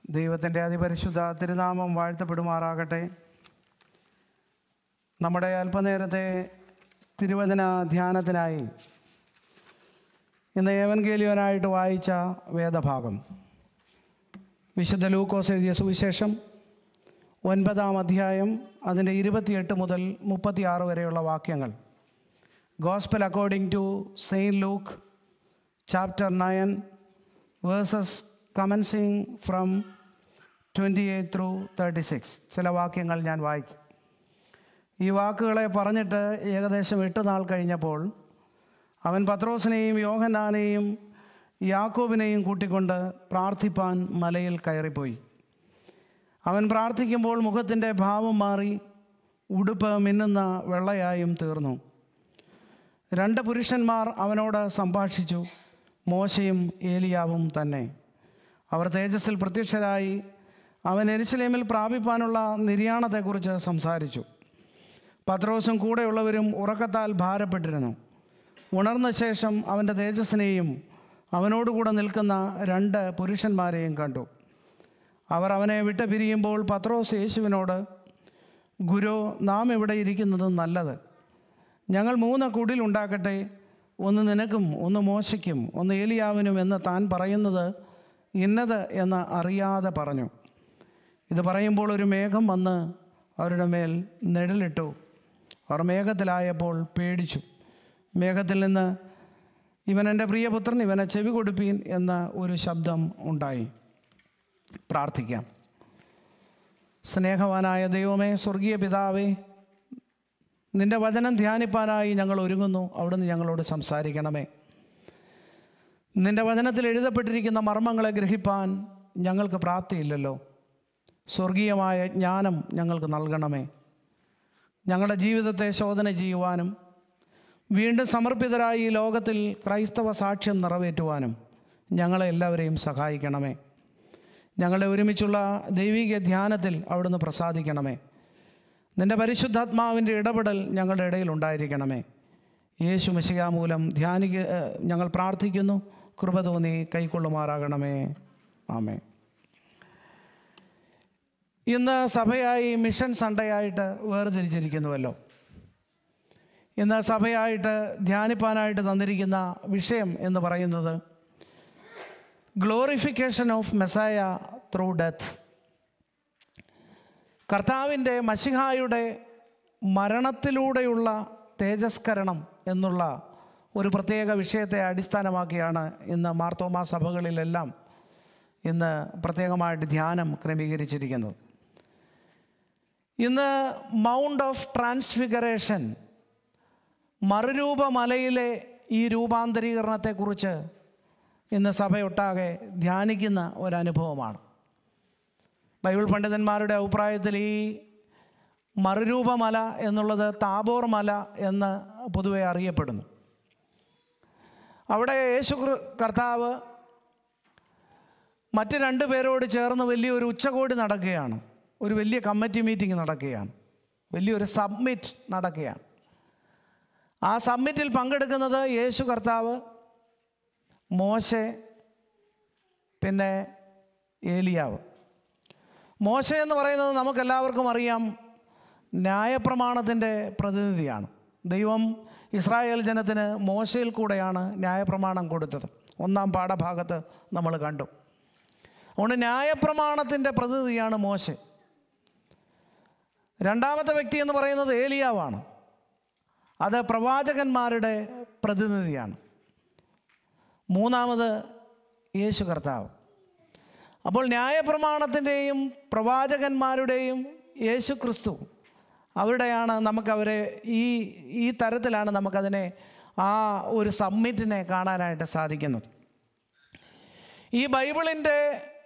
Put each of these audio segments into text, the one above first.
ദൈവത്തിൻ്റെ അതിപരിശുദ്ധ തിരുനാമം വാഴ്ത്തപ്പെടുമാറാകട്ടെ നമ്മുടെ അല്പനേരത്തെ തിരുവചന ധ്യാനത്തിനായി ഇന്ന് ഏവൻഗേലിയോനായിട്ട് വായിച്ച വേദഭാഗം വിശുദ്ധ ലൂക്കോസ് എഴുതിയ സുവിശേഷം ഒൻപതാം അധ്യായം അതിൻ്റെ ഇരുപത്തിയെട്ട് മുതൽ മുപ്പത്തിയാറ് വരെയുള്ള വാക്യങ്ങൾ gospel according to saint Luke chapter nine verses commencing from twenty eight through thirty six ചില വാക്യങ്ങൾ ഞാൻ വായിക്കും ഈ വാക്കുകളെ പറഞ്ഞിട്ട് ഏകദേശം എട്ട് നാൾ കഴിഞ്ഞപ്പോൾ അവൻ പത്രോസിനെയും യോഹന്നാനെയും യാക്കോബിനെയും കൂട്ടിക്കൊണ്ട് പ്രാർത്ഥിപ്പാൻ മലയിൽ കയറിപ്പോയി അവൻ പ്രാർത്ഥിക്കുമ്പോൾ മുഖത്തിൻ്റെ ഭാവം മാറി ഉടുപ്പ് മിന്നുന്ന വെള്ളയായും തീർന്നു രണ്ട് പുരുഷന്മാർ അവനോട് സംഭാഷിച്ചു മോശയും ഏലിയാവും തന്നെ അവർ തേജസ്സിൽ പ്രത്യക്ഷരായി അവൻ എരിശിലേമിൽ പ്രാപിപ്പാനുള്ള നിര്യാണത്തെക്കുറിച്ച് സംസാരിച്ചു പത്രോസും കൂടെയുള്ളവരും ഉറക്കത്താൽ ഭാരപ്പെട്ടിരുന്നു ഉണർന്ന ശേഷം അവൻ്റെ തേജസ്സിനെയും അവനോടുകൂടെ നിൽക്കുന്ന രണ്ട് പുരുഷന്മാരെയും കണ്ടു അവർ അവനെ വിട്ട് പിരിയുമ്പോൾ പത്രോസ് യേശുവിനോട് ഗുരു നാം ഇവിടെ ഇരിക്കുന്നത് നല്ലത് ഞങ്ങൾ മൂന്ന് കുടിലുണ്ടാക്കട്ടെ ഒന്ന് നിനക്കും ഒന്ന് മോശയ്ക്കും ഒന്ന് ഏലിയാവിനും എന്ന് താൻ പറയുന്നത് ഇന്നത് എന്ന് അറിയാതെ പറഞ്ഞു ഇത് പറയുമ്പോൾ ഒരു മേഘം വന്ന് അവരുടെ മേൽ നിഴലിട്ടു അവർ മേഘത്തിലായപ്പോൾ പേടിച്ചു മേഘത്തിൽ നിന്ന് ഇവൻ എൻ്റെ പ്രിയപുത്രൻ ഇവനെ ചെവി കൊടുപ്പീൻ എന്ന ഒരു ശബ്ദം ഉണ്ടായി പ്രാർത്ഥിക്കാം സ്നേഹവാനായ ദൈവമേ സ്വർഗീയ പിതാവേ നിൻ്റെ വചനം ധ്യാനിപ്പാനായി ഞങ്ങൾ ഒരുങ്ങുന്നു അവിടുന്ന് ഞങ്ങളോട് സംസാരിക്കണമേ നിൻ്റെ വചനത്തിൽ എഴുതപ്പെട്ടിരിക്കുന്ന മർമ്മങ്ങളെ ഗ്രഹിപ്പാൻ ഞങ്ങൾക്ക് പ്രാപ്തിയില്ലല്ലോ സ്വർഗീയമായ ജ്ഞാനം ഞങ്ങൾക്ക് നൽകണമേ ഞങ്ങളുടെ ജീവിതത്തെ ശോധന ചെയ്യുവാനും വീണ്ടും സമർപ്പിതരായി ഈ ലോകത്തിൽ ക്രൈസ്തവ സാക്ഷ്യം നിറവേറ്റുവാനും ഞങ്ങളെ എല്ലാവരെയും സഹായിക്കണമേ ഞങ്ങളുടെ ഒരുമിച്ചുള്ള ദൈവിക ധ്യാനത്തിൽ അവിടുന്ന് പ്രസാദിക്കണമേ നിൻ്റെ പരിശുദ്ധാത്മാവിൻ്റെ ഇടപെടൽ ഞങ്ങളുടെ ഇടയിൽ ഉണ്ടായിരിക്കണമേ യേശു മിശിക മൂലം ധ്യാനിക ഏഹ്, ഞങ്ങൾ പ്രാർത്ഥിക്കുന്നു കൃപ തോന്നി കൈക്കൊള്ളുമാറാകണമേ ആമേ ഇന്ന് സഭയായി മിഷൻ സൺഡേ ആയിട്ട് വേർതിരിച്ചിരിക്കുന്നുവല്ലോ ഇന്ന് സഭയായിട്ട് ധ്യാനിപ്പാനായിട്ട് തന്നിരിക്കുന്ന വിഷയം എന്ന് പറയുന്നത് glorification of Messiah through death കർത്താവിൻ്റെ മഷിഹായുടെ മരണത്തിലൂടെയുള്ള തേജസ്കരണം എന്നുള്ള ഒരു പ്രത്യേക വിഷയത്തെ അടിസ്ഥാനമാക്കിയാണ് ഇന്ന് മാർത്തോമാ സഭകളിലെല്ലാം ഇന്ന് പ്രത്യേകമായിട്ട് ധ്യാനം ക്രമീകരിച്ചിരിക്കുന്നത് ഇന്ന് മൗണ്ട് ഓഫ് ട്രാൻസ്ഫിഗറേഷൻ മറുരൂപമലയിലെ ഈ രൂപാന്തരീകരണത്തെക്കുറിച്ച് ഇന്ന് സഭയൊട്ടാകെ ധ്യാനിക്കുന്ന ഒരനുഭവമാണ് ബൈബിൾ പണ്ഡിതന്മാരുടെ അഭിപ്രായത്തിൽ ഈ മറുരൂപമല എന്നുള്ളത് താബോർ മല എന്ന് പൊതുവെ അറിയപ്പെടുന്നു അവിടെ യേശു ക്രി- കർത്താവ് മറ്റ് രണ്ട് പേരോട് ചേർന്ന് വലിയൊരു ഉച്ചകോടി നടക്കുകയാണ് ഒരു വലിയ കമ്മിറ്റി മീറ്റിംഗ് നടക്കുകയാണ് വലിയൊരു സബ്മിറ്റ് നടക്കുകയാണ് ആ സബ്മിറ്റിൽ പങ്കെടുക്കുന്നത് യേശു കർത്താവ് മോശെ പിന്നെ ഏലിയാവ് മോശ എന്ന് പറയുന്നത് നമുക്കെല്ലാവർക്കും അറിയാം ന്യായപ്രമാണത്തിൻ്റെ പ്രതിനിധിയാണ് ദൈവം ഇസ്രായേൽ ജനത്തിന് മോശയിൽ കൂടെയാണ് ന്യായപ്രമാണം കൊടുത്തത് ഒന്നാം പാഠഭാഗത്ത് നമ്മൾ കണ്ടു അതുകൊണ്ട് ന്യായപ്രമാണത്തിൻ്റെ പ്രതിനിധിയാണ് മോശ രണ്ടാമത്തെ വ്യക്തി എന്ന് പറയുന്നത് ഏലിയാവാണ് അത് പ്രവാചകന്മാരുടെ പ്രതിനിധിയാണ് മൂന്നാമത് യേശു കർത്താവ് അപ്പോൾ ന്യായപ്രമാണത്തിൻ്റെയും പ്രവാചകന്മാരുടെയും യേശു ക്രിസ്തു അവിടെയാണ് നമുക്കവരെ ഈ ഈ തരത്തിലാണ് നമുക്കതിനെ ആ ഒരു സബ്മിറ്റിനെ കാണാനായിട്ട് സാധിക്കുന്നത് ഈ ബൈബിളിൻ്റെ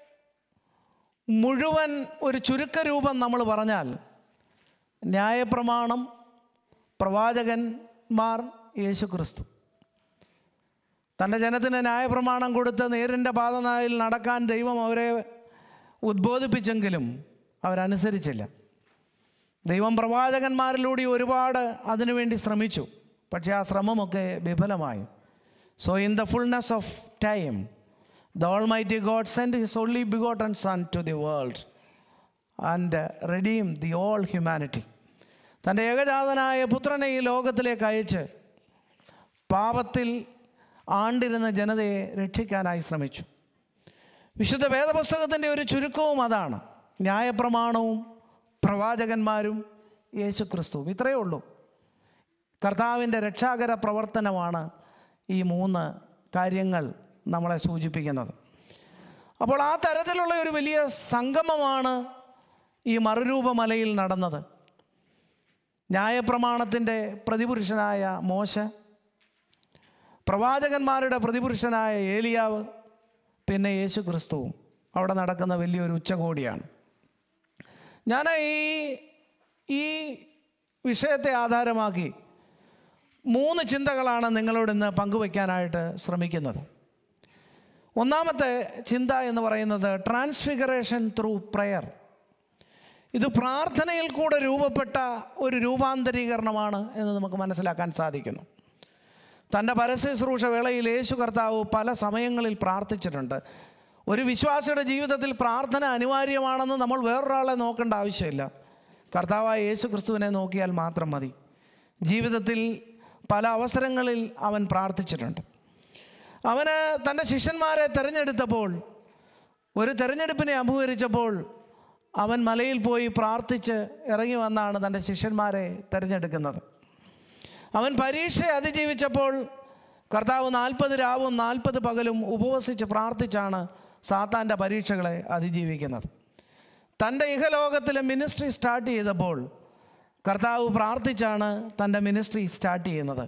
മുഴുവൻ ഒരു ചുരുക്കരൂപം നമ്മൾ പറഞ്ഞാൽ ന്യായപ്രമാണം പ്രവാചകന്മാർ യേശു ക്രിസ്തു തൻ്റെ ജനത്തിന് ന്യായപ്രമാണം കൊടുത്ത് നേരിൻ്റെ പാതനായിൽ നടക്കാൻ ദൈവം അവരെ ഉദ്ബോധിപ്പിച്ചെങ്കിലും അവരനുസരിച്ചില്ല ദൈവം പ്രവാചകന്മാരിലൂടെ ഒരുപാട് അതിനുവേണ്ടി ശ്രമിച്ചു പക്ഷേ ആ ശ്രമമൊക്കെ വിഫലമായി so in the fullness of time the almighty God send his only begotten son to the world and redeem the all humanity തൻ്റെ ഏകജാതനായ പുത്രനെ ഈ ലോകത്തിലേക്ക് അയച്ച് പാപത്തിൽ ആണ്ടിരുന്ന ജനതയെ രക്ഷിക്കാനായി ശ്രമിച്ചു വിശുദ്ധ വേദപുസ്തകത്തിൻ്റെ ഒരു ചുരുക്കവും അതാണ് ന്യായപ്രമാണവും പ്രവാചകന്മാരും യേശുക്രിസ്തുവും ഇത്രയേ ഉള്ളൂ കർത്താവിൻ്റെ രക്ഷാകര പ്രവർത്തനമാണ് ഈ മൂന്ന് കാര്യങ്ങൾ നമ്മളെ സൂചിപ്പിക്കുന്നത് അപ്പോൾ ആ തരത്തിലുള്ള ഒരു വലിയ സംഗമമാണ് ഈ മറുരൂപമലയിൽ നടന്നത് ന്യായപ്രമാണത്തിൻ്റെ പ്രതിപുരുഷനായ മോശ പ്രവാചകന്മാരുടെ പ്രതിപുരുഷനായ ഏലിയാവ് പിന്നെ യേശു ക്രിസ്തുവും അവിടെ നടക്കുന്ന വലിയൊരു ഉച്ചകോടിയാണ് ഞാൻ ഈ ഈ വിഷയത്തെ ആധാരമാക്കി മൂന്ന് ചിന്തകളാണ് നിങ്ങളോട് ഇന്ന് പങ്കുവയ്ക്കാനായിട്ട് ശ്രമിക്കുന്നത് ഒന്നാമത്തെ ചിന്ത എന്ന് പറയുന്നത് ട്രാൻസ്ഫിഗറേഷൻ ത്രൂ പ്രെയർ ഇത് പ്രാർത്ഥനയിൽ കൂടെ രൂപപ്പെട്ട ഒരു രൂപാന്തരീകരണമാണ് എന്ന് നമുക്ക് മനസ്സിലാക്കാൻ സാധിക്കുന്നു തൻ്റെ പരസ്യശ്രൂഷ വേളയിൽ യേശു കർത്താവ് പല സമയങ്ങളിൽ പ്രാർത്ഥിച്ചിട്ടുണ്ട് ഒരു വിശ്വാസിയുടെ ജീവിതത്തിൽ പ്രാർത്ഥന അനിവാര്യമാണെന്ന് നമ്മൾ വേറൊരാളെ നോക്കേണ്ട ആവശ്യമില്ല കർത്താവായ യേശു ക്രിസ്തുവിനെ നോക്കിയാൽ മാത്രം മതി ജീവിതത്തിൽ പല അവസരങ്ങളിൽ അവൻ പ്രാർത്ഥിച്ചിട്ടുണ്ട് അവന് തൻ്റെ ശിഷ്യന്മാരെ തിരഞ്ഞെടുത്തപ്പോൾ ഒരു തെരഞ്ഞെടുപ്പിനെ അഭിമുഖീകരിച്ചപ്പോൾ അവൻ മലയിൽ പോയി പ്രാർത്ഥിച്ച് ഇറങ്ങി വന്നാണ് തൻ്റെ ശിഷ്യന്മാരെ തിരഞ്ഞെടുക്കുന്നത് അവൻ പരീക്ഷയെ അതിജീവിച്ചപ്പോൾ കർത്താവ് നാൽപ്പത് രാവും നാൽപ്പത് പകലും ഉപവസിച്ച് പ്രാർത്ഥിച്ചാണ് സാത്താൻ്റെ പരീക്ഷകളെ അതിജീവിക്കുന്നത് തൻ്റെ ഇഹലോകത്തിലെ മിനിസ്ട്രി സ്റ്റാർട്ട് ചെയ്തപ്പോൾ കർത്താവ് പ്രാർത്ഥിച്ചാണ് തൻ്റെ മിനിസ്ട്രി സ്റ്റാർട്ട് ചെയ്യുന്നത്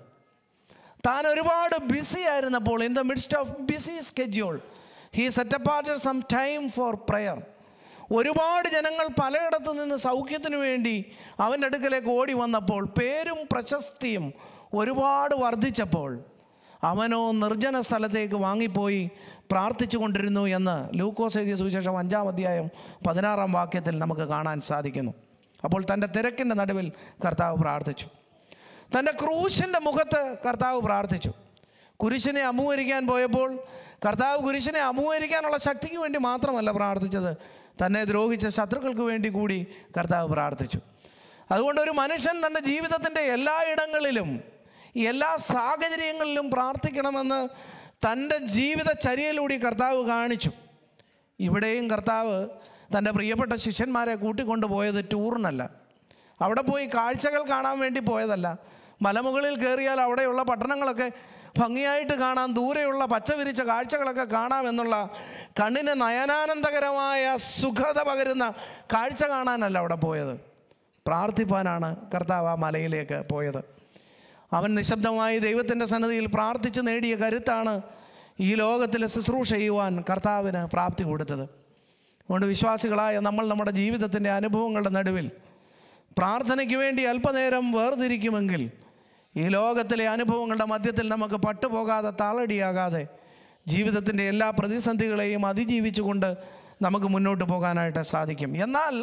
താൻ ഒരുപാട് ബിസി ആയിരുന്നപ്പോൾ in the midst of busy schedule he set apart some time for prayer ഒരുപാട് ജനങ്ങൾ പലയിടത്തു നിന്ന് സൗഖ്യത്തിനു വേണ്ടി അവൻ്റെ അടുക്കലേക്ക് ഓടി വന്നപ്പോൾ പേരും പ്രശസ്തിയും ഒരുപാട് വർദ്ധിച്ചപ്പോൾ അവനോ നിർജ്ജന സ്ഥലത്തേക്ക് വാങ്ങിപ്പോയി പ്രാർത്ഥിച്ചു കൊണ്ടിരുന്നു എന്ന് ലൂക്കോസ് എഴുതിയ സുവിശേഷം അഞ്ചാം അധ്യായം പതിനാറാം വാക്യത്തിൽ നമുക്ക് കാണാൻ സാധിക്കുന്നു അപ്പോൾ തൻ്റെ തിരക്കിൻ്റെ നടുവിൽ കർത്താവ് പ്രാർത്ഥിച്ചു തൻ്റെ ക്രൂശിൻ്റെ മുഖത്ത് കർത്താവ് പ്രാർത്ഥിച്ചു കുരിശിനെ അമുകരിക്കാൻ പോയപ്പോൾ കർത്താവ് കുരിശിനെ അമുകരിക്കാനുള്ള ശക്തിക്ക് വേണ്ടി മാത്രമല്ല പ്രാർത്ഥിച്ചത് തന്നെ ദ്രോഹിച്ച ശത്രുക്കൾക്ക് വേണ്ടി കൂടി കർത്താവ് പ്രാർത്ഥിച്ചു അതുകൊണ്ട് ഒരു മനുഷ്യൻ തൻ്റെ ജീവിതത്തിൻ്റെ എല്ലായിടങ്ങളിലും എല്ലാ സാഹചര്യങ്ങളിലും പ്രാർത്ഥിക്കണമെന്ന് തൻ്റെ ജീവിതചര്യയിലൂടെ കർത്താവ് കാണിച്ചു ഇവിടെയും കർത്താവ് തൻ്റെ പ്രിയപ്പെട്ട ശിഷ്യന്മാരെ കൂട്ടിക്കൊണ്ടു പോയത് ടൂറിനല്ല അവിടെ പോയി കാഴ്ചകൾ കാണാൻ വേണ്ടി പോയതല്ല മലമുകളിൽ കയറിയാൽ അവിടെയുള്ള പട്ടണങ്ങളൊക്കെ ഭംഗിയായിട്ട് കാണാൻ ദൂരെയുള്ള പച്ച വിരിച്ച കാഴ്ചകളൊക്കെ കാണാം എന്നുള്ള കണ്ണിന് നയനാനന്ദകരമായ സുഖത പകരുന്ന കാഴ്ച കാണാനല്ല അവിടെ പോയത് പ്രാർത്ഥിപ്പാനാണ് കർത്താവ് ആ മലയിലേക്ക് പോയത് അവൻ നിശബ്ദമായി ദൈവത്തിൻ്റെ സന്നദ്ധിയിൽ പ്രാർത്ഥിച്ച് നേടിയ കരുത്താണ് ഈ ലോകത്തിൽ ശുശ്രൂഷ ചെയ്യുവാൻ കർത്താവിന് പ്രാപ്തി കൊടുത്തത് അതുകൊണ്ട് വിശ്വാസികളായ നമ്മൾ നമ്മുടെ ജീവിതത്തിൻ്റെ അനുഭവങ്ങളുടെ നടുവിൽ പ്രാർത്ഥനയ്ക്ക് വേണ്ടി അല്പനേരം വേർതിരിക്കുമെങ്കിൽ ഈ ലോകത്തിലെ അനുഭവങ്ങളുടെ മധ്യത്തിൽ നമുക്ക് പട്ടുപോകാതെ താളടിയാകാതെ ജീവിതത്തിൻ്റെ എല്ലാ പ്രതിസന്ധികളെയും അതിജീവിച്ചുകൊണ്ട് നമുക്ക് മുന്നോട്ട് പോകാനായിട്ട് സാധിക്കും എന്നാൽ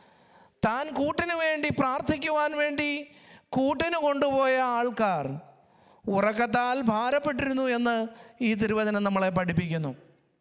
താൻ കൂട്ടിന് വേണ്ടി പ്രാർത്ഥിക്കുവാൻ വേണ്ടി കൂട്ടിന് കൊണ്ടുപോയ ആൾക്കാർ ഉറക്കത്താൽ ഭാരപ്പെട്ടിരുന്നു എന്ന് ഈ തിരുവചനം നമ്മളെ പഠിപ്പിക്കുന്നു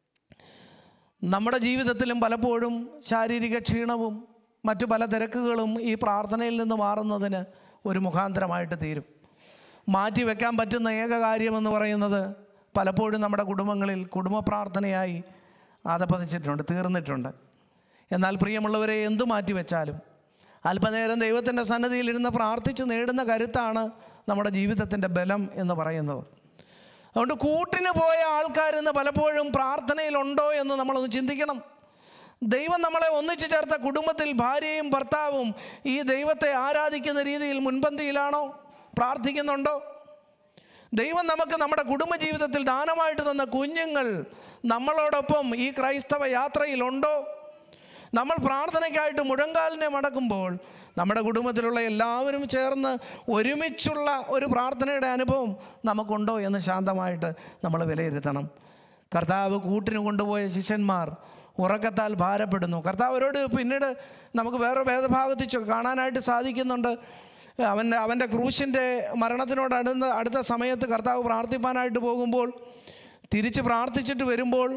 നമ്മുടെ ജീവിതത്തിലും പലപ്പോഴും ശാരീരിക ക്ഷീണവും മറ്റു പല തിരക്കുകളും ഈ പ്രാർത്ഥനയിൽ നിന്ന് മാറുന്നതിന് ഒരു മുഖാന്തരമായിട്ട് തീരും മാറ്റി വെക്കാൻ പറ്റുന്ന ഏക കാര്യമെന്ന് പറയുന്നത് പലപ്പോഴും നമ്മുടെ കുടുംബങ്ങളിൽ കുടുംബ പ്രാർത്ഥനയായി ആദപതിച്ചിട്ടുണ്ട് തീർന്നിട്ടുണ്ട് എന്നാൽ പ്രിയമുള്ളവരെ എന്തു മാറ്റി വെച്ചാലും അല്പനേരം ദൈവത്തിൻ്റെ സന്നദ്ധിയിൽ ഇരുന്ന് പ്രാർത്ഥിച്ച് നേടുന്ന കരുത്താണ് നമ്മുടെ ജീവിതത്തിൻ്റെ ബലം എന്ന് പറയുന്നത് അതുകൊണ്ട് കൂട്ടിന് പോയ ആൾക്കാരിന്ന് പലപ്പോഴും പ്രാർത്ഥനയിലുണ്ടോ എന്ന് നമ്മളൊന്ന് ചിന്തിക്കണം ദൈവം നമ്മളെ ഒന്നിച്ചു ചേർത്ത കുടുംബത്തിൽ ഭാര്യയും ഭർത്താവും ഈ ദൈവത്തെ ആരാധിക്കുന്ന രീതിയിൽ മുൻപന്തിയിലാണോ പ്രാർത്ഥിക്കുന്നുണ്ടോ ദൈവം നമുക്ക് നമ്മുടെ കുടുംബജീവിതത്തിൽ ദാനമായിട്ട് തന്ന കുഞ്ഞുങ്ങൾ നമ്മളോടൊപ്പം ഈ ക്രൈസ്തവ യാത്രയിലുണ്ടോ നമ്മൾ പ്രാർത്ഥനയ്ക്കായിട്ട് മുഴങ്കാലിനെ മടക്കുമ്പോൾ നമ്മുടെ കുടുംബത്തിലുള്ള എല്ലാവരും ചേർന്ന് ഒരുമിച്ചുള്ള ഒരു പ്രാർത്ഥനയുടെ അനുഭവം നമുക്കുണ്ടോ എന്ന് ശാന്തമായിട്ട് നമ്മൾ വിലയിരുത്തണം കർത്താവ് കൂട്ടിന് കൊണ്ടുപോയ ശിഷ്യന്മാർ ഉറക്കത്താൽ ഭാരപ്പെടുന്നു കർത്താവ് അവരോട് പിന്നീട് നമുക്ക് വേറെ ഭേദഭാഗത്ത് ചെ- കാണാനായിട്ട് സാധിക്കുന്നുണ്ട് അവൻ്റെ അവൻ്റെ ക്രൂശിൻ്റെ മരണത്തിനോട് അടുത്ത അടുത്ത സമയത്ത് കർത്താവ് പ്രാർത്ഥിപ്പാനായിട്ട് പോകുമ്പോൾ തിരിച്ച് പ്രാർത്ഥിച്ചിട്ട് വരുമ്പോൾ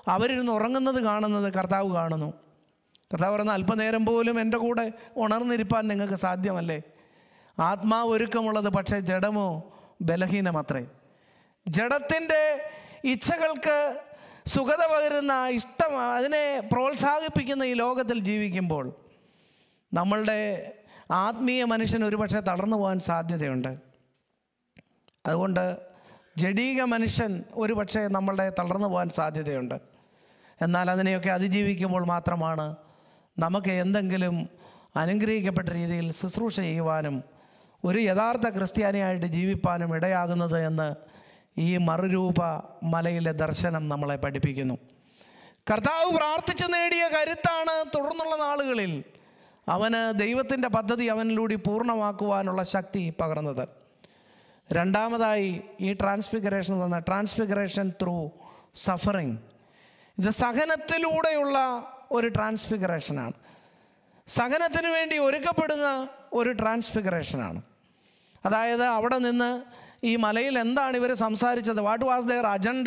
അവരിരുന്ന് ഉറങ്ങുന്നത് കാണുന്നത് കർത്താവ് കാണുന്നു കർത്താവ് പറയുന്ന അല്പനേരം പോലും എൻ്റെ കൂടെ ഉണർന്നിരിപ്പാൻ നിങ്ങൾക്ക് സാധ്യമല്ലേ ആത്മാവ് ഒരുക്കമുള്ളത് പക്ഷേ ജഡമോ ബലഹീനമത്രേ ജഡത്തിൻ്റെ ഇച്ഛകൾക്ക് സുഖത പകരുന്ന ഇഷ്ടം അതിനെ പ്രോത്സാഹിപ്പിക്കുന്ന ഈ ലോകത്തിൽ ജീവിക്കുമ്പോൾ നമ്മളുടെ ആത്മീയ മനുഷ്യൻ ഒരുപക്ഷെ തളർന്നു പോകാൻ സാധ്യതയുണ്ട് അതുകൊണ്ട് ജഡീക മനുഷ്യൻ ഒരുപക്ഷെ നമ്മളുടെ തളർന്നു പോകാൻ സാധ്യതയുണ്ട് എന്നാൽ അതിനെയൊക്കെ അതിജീവിക്കുമ്പോൾ മാത്രമാണ് നമുക്ക് എന്തെങ്കിലും അനുഗ്രഹിക്കപ്പെട്ട രീതിയിൽ ശുശ്രൂഷ ചെയ്യുവാനും ഒരു യഥാർത്ഥ ക്രിസ്ത്യാനിയായിട്ട് ജീവിപ്പാനും ഇടയാകുന്നത് എന്ന് ഈ മറുരൂപ മലയിലെ ദർശനം നമ്മളെ പഠിപ്പിക്കുന്നു കർത്താവ് പ്രാർത്ഥിച്ചു നേടിയ കരുത്താണ് തുടർന്നുള്ള നാളുകളിൽ അവന് ദൈവത്തിൻ്റെ പദ്ധതി അവനിലൂടെ പൂർണ്ണമാക്കുവാനുള്ള ശക്തി പകർന്നത് രണ്ടാമതായി ഈ ട്രാൻസ്ഫിഗറേഷൻ തന്ന ട്രാൻസ്ഫിഗറേഷൻ ത്രൂ സഫറിങ് ഇത് സഹനത്തിലൂടെയുള്ള ഒരു ട്രാൻസ്ഫിഗറേഷനാണ് സഹനത്തിന് വേണ്ടി ഒരുക്കപ്പെടുന്ന ഒരു ട്രാൻസ്ഫിഗറേഷനാണ് അതായത് അവിടെ നിന്ന് ഈ മലയിൽ എന്താണ് ഇവർ സംസാരിച്ചത് what was their agenda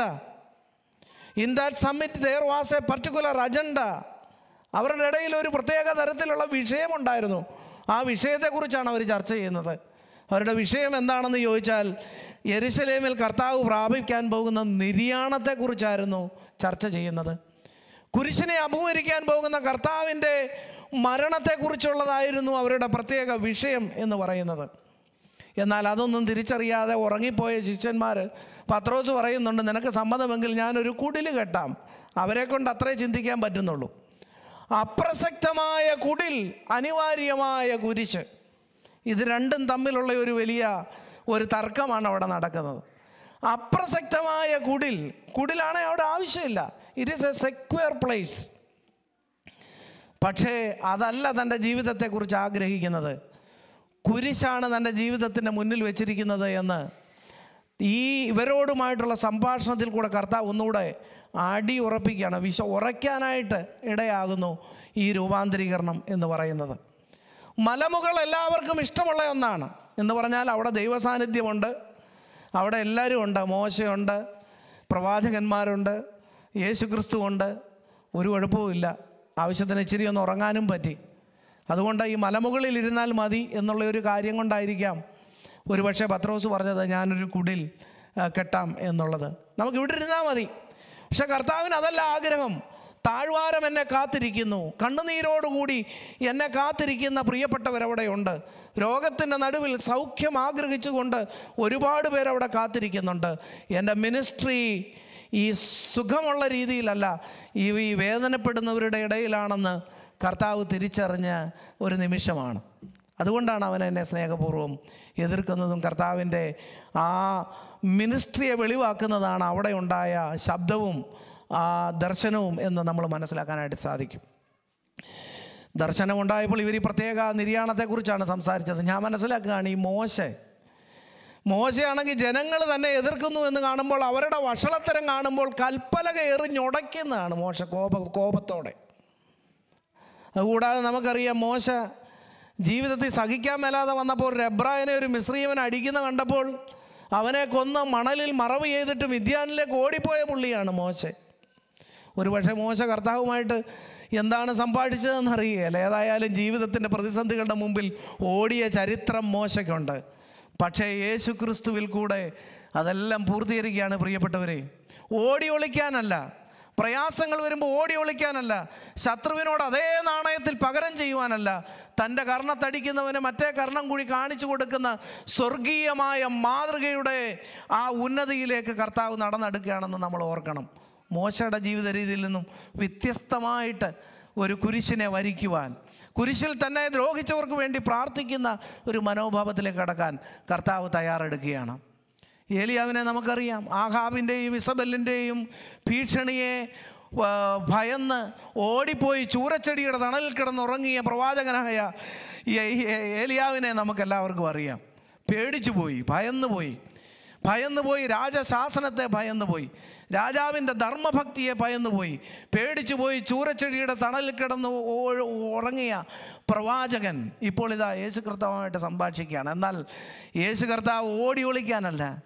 in that summit there was a particular agenda അവരുടെ ഇടയിൽ ഒരു പ്രത്യേക തരത്തിലുള്ള വിഷയമുണ്ടായിരുന്നു ആ വിഷയത്തെക്കുറിച്ചാണ് അവർ ചർച്ച ചെയ്യുന്നത് അവരുടെ വിഷയം എന്താണെന്ന് ചോദിച്ചാൽ യെരുശലേമിൽ കർത്താവ് പ്രാപിക്കാൻ പോകുന്ന നിര്യാണത്തെക്കുറിച്ചായിരുന്നു ചർച്ച ചെയ്യുന്നത് കുരിശിനെ അഭിമുഖീകരിക്കാൻ പോകുന്ന കർത്താവിൻ്റെ മരണത്തെക്കുറിച്ചുള്ളതായിരുന്നു അവരുടെ പ്രത്യേക വിഷയം എന്ന് പറയുന്നത് എന്നാൽ അതൊന്നും തിരിച്ചറിയാതെ ഉറങ്ങിപ്പോയ ശിഷ്യന്മാർ പത്രോസ് പറയുന്നുണ്ട് നിനക്ക് സമ്മതമെങ്കിൽ ഞാനൊരു കുടിൽ കെട്ടാം അവരെ കൊണ്ട് അത്രേ ചിന്തിക്കാൻ പറ്റുന്നുള്ളൂ അപ്രസക്തമായ കുടിൽ അനിവാര്യമായ കുരിശ് ഇത് രണ്ടും തമ്മിലുള്ള ഒരു വലിയ ഒരു തർക്കമാണ് അവിടെ നടക്കുന്നത് അപ്രസക്തമായ കുടിൽ കുടിലാണെ അവിടെ ആവശ്യമില്ല it is a square place പക്ഷേ അതല്ല തൻ്റെ ജീവിതത്തെക്കുറിച്ച് ആഗ്രഹിക്കുന്നത് കുരിശാണ് തൻ്റെ ജീവിതത്തിൻ്റെ മുന്നിൽ വെച്ചിരിക്കുന്നത് എന്ന് ഈ ഇവരോടുമായിട്ടുള്ള സംഭാഷണത്തിൽ കൂടെ കർത്താവ് ഒന്നുകൂടെ അടി ഉറപ്പിക്കുകയാണ് വിശ ഉറയ്ക്കാനായിട്ട് ഇടയാകുന്നു ഈ രൂപാന്തരീകരണം എന്ന് പറയുന്നത് മലമുകൾ എല്ലാവർക്കും ഇഷ്ടമുള്ള ഒന്നാണ് എന്ന് പറഞ്ഞാൽ അവിടെ ദൈവസാന്നിധ്യമുണ്ട് അവിടെ എല്ലാവരും ഉണ്ട് മോശയുണ്ട് പ്രവാചകന്മാരുണ്ട് യേശു ഉണ്ട് ഒരു കുഴപ്പവുമില്ല ആവശ്യത്തിന് ഇച്ചിരി ഒന്ന് ഉറങ്ങാനും പറ്റി അതുകൊണ്ട് ഈ മലമുകളിൽ ഇരുന്നാൽ മതി എന്നുള്ള ഒരു കാര്യം കൊണ്ടായിരിക്കാം ഒരുപക്ഷെ പത്രോസ് പറഞ്ഞത് ഞാനൊരു കുടിൽ ആ, കെട്ടാം എന്നുള്ളത് നമുക്ക് ഇവിടെ ഇരുന്നാൽ മതി പക്ഷെ കർത്താവിന് അതല്ല ആഗ്രഹം താഴ്വാരം എന്നെ കാത്തിരിക്കുന്നു കണ്ണുനീരോടുകൂടി എന്നെ കാത്തിരിക്കുന്ന പ്രിയപ്പെട്ടവരവിടെയുണ്ട് രോഗത്തിൻ്റെ നടുവിൽ സൗഖ്യം ആഗ്രഹിച്ചുകൊണ്ട് ഒരുപാട് പേരവിടെ കാത്തിരിക്കുന്നുണ്ട് എൻ്റെ മിനിസ്ട്രി ഈ സുഖമുള്ള രീതിയിലല്ല ഈ ഈ വേദനപ്പെടുന്നവരുടെ ഇടയിലാണെന്ന് കർത്താവ് തിരിച്ചറിഞ്ഞ ഒരു നിമിഷമാണ് അതുകൊണ്ടാണ് അവൻ എന്നെ സ്നേഹപൂർവ്വം എതിർക്കുന്നതും കർത്താവിൻ്റെ ആ മിനിസ്ട്രിയെ വെളിവാക്കുന്നതാണ് അവിടെ ഉണ്ടായ ശബ്ദവും ആ ദർശനവും എന്ന് നമ്മൾ മനസ്സിലാക്കാനായിട്ട് സാധിക്കും ദർശനമുണ്ടായപ്പോൾ ഇവർ ഈ പ്രത്യേക നിര്യാണത്തെക്കുറിച്ചാണ് സംസാരിച്ചത് ഞാൻ മനസ്സിലാക്കുകയാണ് ഈ മോശ മോശയാണെങ്കിൽ ജനങ്ങൾ തന്നെ എതിർക്കുന്നു എന്ന് കാണുമ്പോൾ അവരുടെ വഷളത്തരം കാണുമ്പോൾ കൽപ്പലക എറിഞ്ഞുടയ്ക്കുന്നതാണ് മോശ കോപ കോപത്തോടെ അതുകൂടാതെ നമുക്കറിയാം മോശ ജീവിതത്തിൽ സഹിക്കാൻ മേലാതെ വന്നപ്പോൾ ഒരു എബ്രായനെ ഒരു മിശ്രീവൻ അടിക്കുന്ന കണ്ടപ്പോൾ അവനെ കൊന്ന് മണലിൽ മറവ് ചെയ്തിട്ട് മിഥ്യാനിലേക്ക് ഓടിപ്പോയ പുള്ളിയാണ് മോശ ഒരു പക്ഷേ മോശ കർത്താവുമായിട്ട് എന്താണ് സംഭാഷിച്ചതെന്ന് അറിയുകയല്ല ഏതായാലും ജീവിതത്തിൻ്റെ പ്രതിസന്ധികളുടെ മുമ്പിൽ ഓടിയ ചരിത്രം മോശയ്ക്കുണ്ട് പക്ഷേ യേശു ക്രിസ്തുവിൽ കൂടെ അതെല്ലാം പൂർത്തീകരിക്കുകയാണ് പ്രിയപ്പെട്ടവരെ ഓടി ഒളിക്കാനല്ല പ്രയാസങ്ങൾ വരുമ്പോൾ ഓടി ഒളിക്കാനല്ല ശത്രുവിനോട് അതേ നാണയത്തിൽ പകരം ചെയ്യുവാനല്ല തൻ്റെ കർണത്തടിക്കുന്നവന് മറ്റേ കർണം കൂടി കാണിച്ചു കൊടുക്കുന്ന സ്വർഗീയമായ മാതൃകയുടെ ആ ഉന്നതിയിലേക്ക് കർത്താവ് നടന്നെടുക്കുകയാണെന്ന് നമ്മൾ ഓർക്കണം മോശയുടെ ജീവിത രീതിയിൽ നിന്നും വ്യത്യസ്തമായിട്ട് ഒരു കുരിശിനെ വരിക്കുവാൻ കുരിശിൽ തന്നെ ദ്രോഹിച്ചവർക്ക് വേണ്ടി പ്രാർത്ഥിക്കുന്ന ഒരു മനോഭാവത്തിലേക്ക് കടക്കാൻ കർത്താവ് തയ്യാറെടുക്കുകയാണ് ഏലിയാവിനെ നമുക്കറിയാം ആഹാബിൻ്റെയും ഇസബലിൻ്റെയും ഭീഷണിയെ ആ, ഭയന്ന് ഓടിപ്പോയി ചൂരച്ചെടിയുടെ തണലിൽ കിടന്നുറങ്ങിയ പ്രവാചകനായ ഈ ഏ- ഏലിയാവിനെ നമുക്കെല്ലാവർക്കും അറിയാം പേടിച്ചു പോയി ഭയന്നു പോയി ഭയന്നു പോയി രാജശാസനത്തെ ഭയന്നു പോയി രാജാവിൻ്റെ ധർമ്മഭക്തിയെ ഭയന്നു പോയി പേടിച്ചു പോയി ചൂരച്ചെടിയുടെ തണലിൽ കിടന്ന് ഓ- ഉറങ്ങിയ പ്രവാചകൻ ഇപ്പോൾ ഇതാ യേശു കർത്താവുമായിട്ട് സംഭാഷിക്കുകയാണ് എന്നാൽ യേശു കർത്താവ് ഓടി ഒളിക്കാനല്ല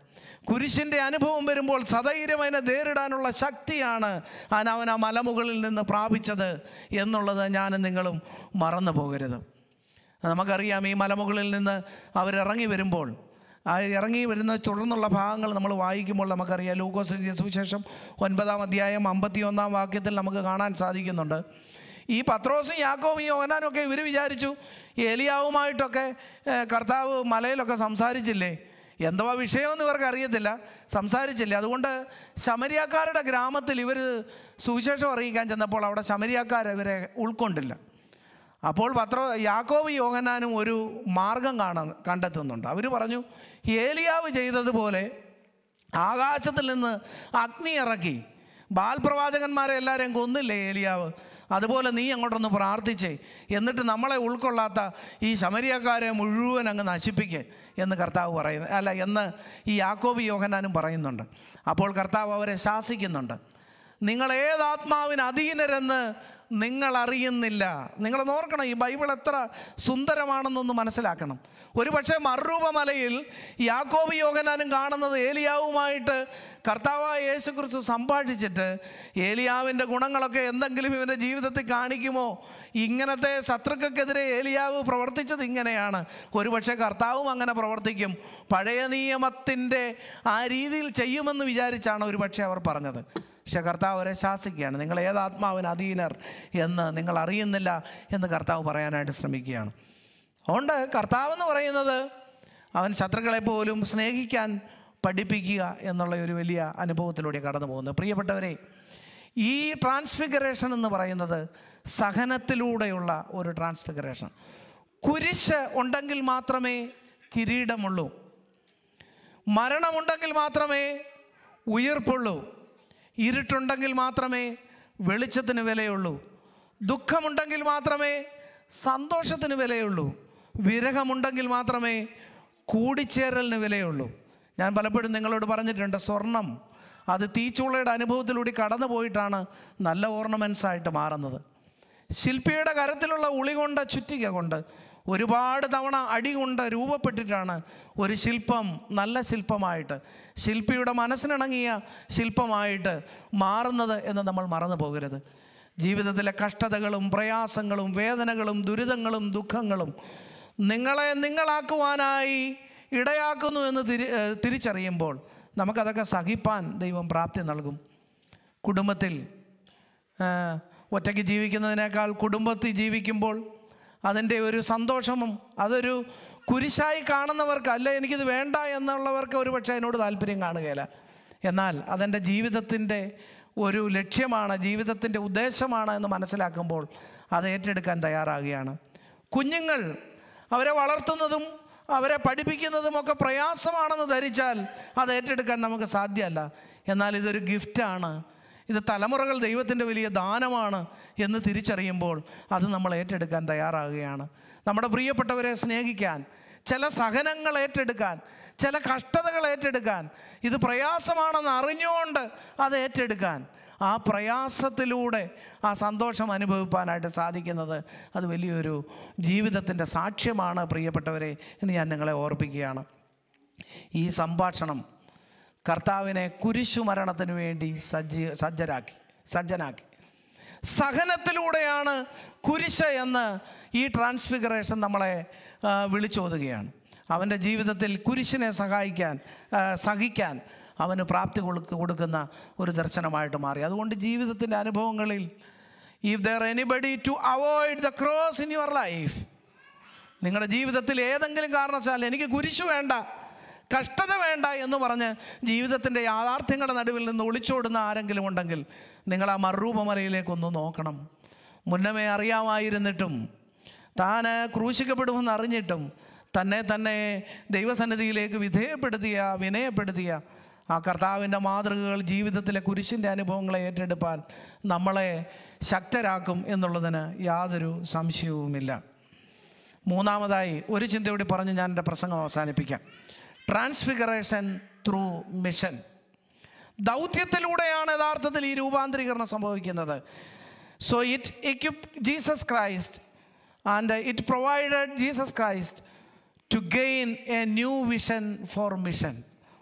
കുരിശിൻ്റെ അനുഭവം വരുമ്പോൾ സധൈര്യം അതിനെ നേരിടാനുള്ള ശക്തിയാണ് അവൻ അവൻ ആ മലമുകളിൽ നിന്ന് പ്രാപിച്ചത് എന്നുള്ളത് ഞാനും നിങ്ങളും മറന്നു പോകരുത് നമുക്കറിയാം ഈ മലമുകളിൽ നിന്ന് അവരിറങ്ങി വരുമ്പോൾ ആ ഇറങ്ങി വരുന്ന തുടർന്നുള്ള ഭാഗങ്ങൾ നമ്മൾ വായിക്കുമ്പോൾ നമുക്കറിയാം ലൂക്കോസ് എഴുതിയ സുവിശേഷം ഒൻപതാം അധ്യായം അമ്പത്തി ഒന്നാം വാക്യത്തിൽ നമുക്ക് കാണാൻ സാധിക്കുന്നുണ്ട് ഈ പത്രോസും യാക്കോവും ഈ യോഹനാനും ഒക്കെ ഇവർ വിചാരിച്ചു ഈ ഏലിയാവുമായിട്ടൊക്കെ ഏഹ്, കർത്താവ് മലയിലൊക്കെ സംസാരിച്ചില്ലേ എന്തുവാ വിഷയമെന്ന് ഇവർക്ക് അറിയത്തില്ല സംസാരിച്ചില്ല അതുകൊണ്ട് ശമരിയാക്കാരുടെ ഗ്രാമത്തിൽ ഇവർ സുവിശേഷം അറിയിക്കാൻ ചെന്നപ്പോൾ അവിടെ ശമരിയാക്കാർ ഇവരെ ഉൾക്കൊണ്ടില്ല അപ്പോൾ പത്ര യാക്കോബ് യോഹനാനും ഒരു മാർഗം കാണാൻ കണ്ടെത്തുന്നുണ്ട് അവർ പറഞ്ഞു ഏലിയാവ് ചെയ്തതുപോലെ ആകാശത്തിൽ നിന്ന് അഗ്നി ഇറക്കി ബാൽപ്രവാചകന്മാരെ എല്ലാവരെയും കൊന്നില്ലേ ഏലിയാവ് അതുപോലെ നീ അങ്ങോട്ടൊന്ന് പ്രാർത്ഥിച്ചേ എന്നിട്ട് നമ്മളെ ഉൾക്കൊള്ളാത്ത ഈ ശമരിയക്കാരെ മുഴുവൻ അങ്ങ് നശിപ്പിക്ക് എന്ന് കർത്താവ് പറയുന്നു അല്ല എന്ന് ഈ യാക്കോബി യോഹനാനും പറയുന്നുണ്ട് അപ്പോൾ കർത്താവ് അവരെ ശാസിക്കുന്നുണ്ട് നിങ്ങൾ ഏതാത്മാവിന് അധീനരെന്ന് നിങ്ങൾ അറിയുന്നില്ല നിങ്ങൾ ഓർക്കണം ഈ ബൈബിൾ എത്ര സുന്ദരമാണെന്നൊന്ന് മനസ്സിലാക്കണം ഒരു പക്ഷേ മറുരൂപമലയിൽ യാക്കോബ് യോഹനാനും കാണുന്നത് ഏലിയാവുമായിട്ട് കർത്താവായ യേശു കുറിച്ച് സംഭാഷിച്ചിട്ട് ഏലിയാവിൻ്റെ ഗുണങ്ങളൊക്കെ എന്തെങ്കിലും ഇവൻ്റെ ജീവിതത്തിൽ കാണിക്കുമോ ഇങ്ങനത്തെ ശത്രുക്കൾക്കെതിരെ ഏലിയാവ് പ്രവർത്തിച്ചത് ഇങ്ങനെയാണ് ഒരുപക്ഷെ കർത്താവും അങ്ങനെ പ്രവർത്തിക്കും പഴയ നിയമത്തിൻ്റെ ആ രീതിയിൽ ചെയ്യുമെന്ന് വിചാരിച്ചാണ് ഒരുപക്ഷെ അവർ പറഞ്ഞത് പക്ഷെ കർത്താവ് അവരെ ശാസിക്കുകയാണ് നിങ്ങൾ ഏതാത്മാവിന് അധീനർ എന്ന് നിങ്ങൾ അറിയുന്നില്ല എന്ന് കർത്താവ് പറയാനായിട്ട് ശ്രമിക്കുകയാണ് അതുകൊണ്ട് കർത്താവ് എന്ന് പറയുന്നത് അവൻ ശത്രുക്കളെ പോലും സ്നേഹിക്കാൻ പഠിപ്പിക്കുക എന്നുള്ള ഒരു വലിയ അനുഭവത്തിലൂടെ കടന്നു പോകുന്നത് പ്രിയപ്പെട്ടവരെ ഈ ട്രാൻസ്ഫിഗറേഷൻ എന്ന് പറയുന്നത് സഹനത്തിലൂടെയുള്ള ഒരു ട്രാൻസ്ഫിഗറേഷൻ കുരിശ് ഉണ്ടെങ്കിൽ മാത്രമേ കിരീടമുള്ളൂ മരണമുണ്ടെങ്കിൽ മാത്രമേ ഉയർപ്പുള്ളൂ ഇരുട്ടുണ്ടെങ്കിൽ മാത്രമേ വെളിച്ചത്തിന് വിലയുള്ളൂ ദുഃഖമുണ്ടെങ്കിൽ മാത്രമേ സന്തോഷത്തിന് വിലയുള്ളൂ വിരഹമുണ്ടെങ്കിൽ മാത്രമേ കൂടിച്ചേരലിന് വിലയുള്ളൂ ഞാൻ പലപ്പോഴും നിങ്ങളോട് പറഞ്ഞിട്ടുണ്ട് സ്വർണം അത് തീച്ചൂളയുടെ അനുഭവത്തിലൂടെ കടന്നു പോയിട്ടാണ് നല്ല ഓർണമെൻറ്റ്സ് ആയിട്ട് മാറുന്നത് ശില്പിയുടെ കരത്തിലുള്ള ഉളി കൊണ്ട് ചുറ്റിക കൊണ്ട് ഒരുപാട് തവണ അടി കൊണ്ട് രൂപപ്പെട്ടിട്ടാണ് ഒരു ശില്പം നല്ല ശില്പമായിട്ട് ശില്പിയുടെ മനസ്സിനിണങ്ങിയ ശില്പമായിട്ട് മാറുന്നത് എന്ന് നമ്മൾ മറന്നു പോകരുത് ജീവിതത്തിലെ കഷ്ടതകളും പ്രയാസങ്ങളും വേദനകളും ദുരിതങ്ങളും ദുഃഖങ്ങളും നിങ്ങളെ നിങ്ങളാക്കുവാനായി ഇടയാക്കുന്നു എന്ന് തിരി ഏഹ് തിരിച്ചറിയുമ്പോൾ നമുക്കതൊക്കെ സഹിപ്പാൻ ദൈവം പ്രാപ്തി നൽകും കുടുംബത്തിൽ ആ, ഒറ്റയ്ക്ക് ജീവിക്കുന്നതിനേക്കാൾ കുടുംബത്തിൽ ജീവിക്കുമ്പോൾ അതിൻ്റെ ഒരു സന്തോഷവും അതൊരു കുരിശായി കാണുന്നവർക്ക് അല്ല എനിക്കിത് വേണ്ട എന്നുള്ളവർക്ക് ഒരു പക്ഷേ അതിനോട് താല്പര്യം കാണുകയില്ല എന്നാൽ അതെൻ്റെ ജീവിതത്തിൻ്റെ ഒരു ലക്ഷ്യമാണ് ജീവിതത്തിൻ്റെ ഉദ്ദേശമാണ് എന്ന് മനസ്സിലാക്കുമ്പോൾ അത് ഏറ്റെടുക്കാൻ തയ്യാറാകുകയാണ് കുഞ്ഞുങ്ങൾ അവരെ വളർത്തുന്നതും അവരെ പഠിപ്പിക്കുന്നതും ഒക്കെ പ്രയാസമാണെന്ന് ധരിച്ചാൽ അത് ഏറ്റെടുക്കാൻ നമുക്ക് സാധ്യമല്ല എന്നാൽ ഇതൊരു ഗിഫ്റ്റാണ് ഇത് തലമുറകൾ ദൈവത്തിൻ്റെ വലിയ ദാനമാണ് എന്ന് തിരിച്ചറിയുമ്പോൾ അത് നമ്മൾ ഏറ്റെടുക്കാൻ തയ്യാറാകുകയാണ് നമ്മുടെ പ്രിയപ്പെട്ടവരെ സ്നേഹിക്കാൻ ചില സഹനങ്ങൾ ഏറ്റെടുക്കാൻ ചില കഷ്ടതകൾ ഏറ്റെടുക്കാൻ ഇത് പ്രയാസമാണെന്ന് അറിഞ്ഞുകൊണ്ട് അത് ഏറ്റെടുക്കാൻ ആ പ്രയാസത്തിലൂടെ ആ സന്തോഷം അനുഭവിപ്പാനായിട്ട് സാധിക്കുന്നത് അത് വലിയൊരു ജീവിതത്തിൻ്റെ സാക്ഷ്യമാണ് പ്രിയപ്പെട്ടവരെ എന്ന് ഞാൻ നിങ്ങളെ ഓർപ്പിക്കുകയാണ് ഈ സംഭാഷണം കർത്താവിനെ കുരിശുമരണത്തിന് വേണ്ടി സജ്ജി സജ്ജരാക്കി സജ്ജനാക്കി സഹനത്തിലൂടെയാണ് കുരിശ് എന്ന് ഈ ട്രാൻസ്ഫിഗറേഷൻ നമ്മളെ ആ, വിളിച്ചോതുകയാണ് അവൻ്റെ ജീവിതത്തിൽ കുരിശിനെ സഹായിക്കാൻ ആ, സഹിക്കാൻ അവന് പ്രാപ്തി കൊടുക്ക കൊടുക്കുന്ന ഒരു ദർശനമായിട്ട് മാറി അതുകൊണ്ട് ജീവിതത്തിൻ്റെ അനുഭവങ്ങളിൽ if there anybody to avoid the cross in your life നിങ്ങളുടെ ജീവിതത്തിൽ ഏതെങ്കിലും കാരണവശാൽ എനിക്ക് കുരിശു വേണ്ട കഷ്ടത വേണ്ട എന്ന് പറഞ്ഞ് ജീവിതത്തിൻ്റെ യാഥാർത്ഥ്യങ്ങളുടെ നടുവിൽ നിന്ന് ഒളിച്ചോടുന്ന ആരെങ്കിലും ഉണ്ടെങ്കിൽ നിങ്ങൾ ആ മറുരൂപമലയിലേക്കൊന്ന് നോക്കണം മുന്നമേ അറിയാമായിരുന്നിട്ടും താൻ ക്രൂശിക്കപ്പെടുമെന്ന് അറിഞ്ഞിട്ടും തന്നെ തന്നെ ദൈവസന്നിധിയിലേക്ക് വിധേയപ്പെടുത്തിയ വിനയപ്പെടുത്തിയ ആ കർത്താവിൻ്റെ മാതൃകകൾ ജീവിതത്തിലെ കുരിശിൻ്റെ അനുഭവങ്ങളെ ഏറ്റെടുപ്പാൻ നമ്മളെ ശക്തരാക്കും എന്നുള്ളതിന് യാതൊരു സംശയവുമില്ല മൂന്നാമതായി ഒരു ചിന്തയോടെ പറഞ്ഞ് ഞാൻ എൻ്റെ പ്രസംഗം അവസാനിപ്പിക്കാം ട്രാൻസ്ഫിഗറേഷൻ ത്രൂ മിഷൻ ദൗത്യത്തിലൂടെയാണ് യഥാർത്ഥത്തിൽ ഈ രൂപാന്തരീകരണം സംഭവിക്കുന്നത് so it equip Jesus Christ and it provided Jesus Christ to gain a new vision for mission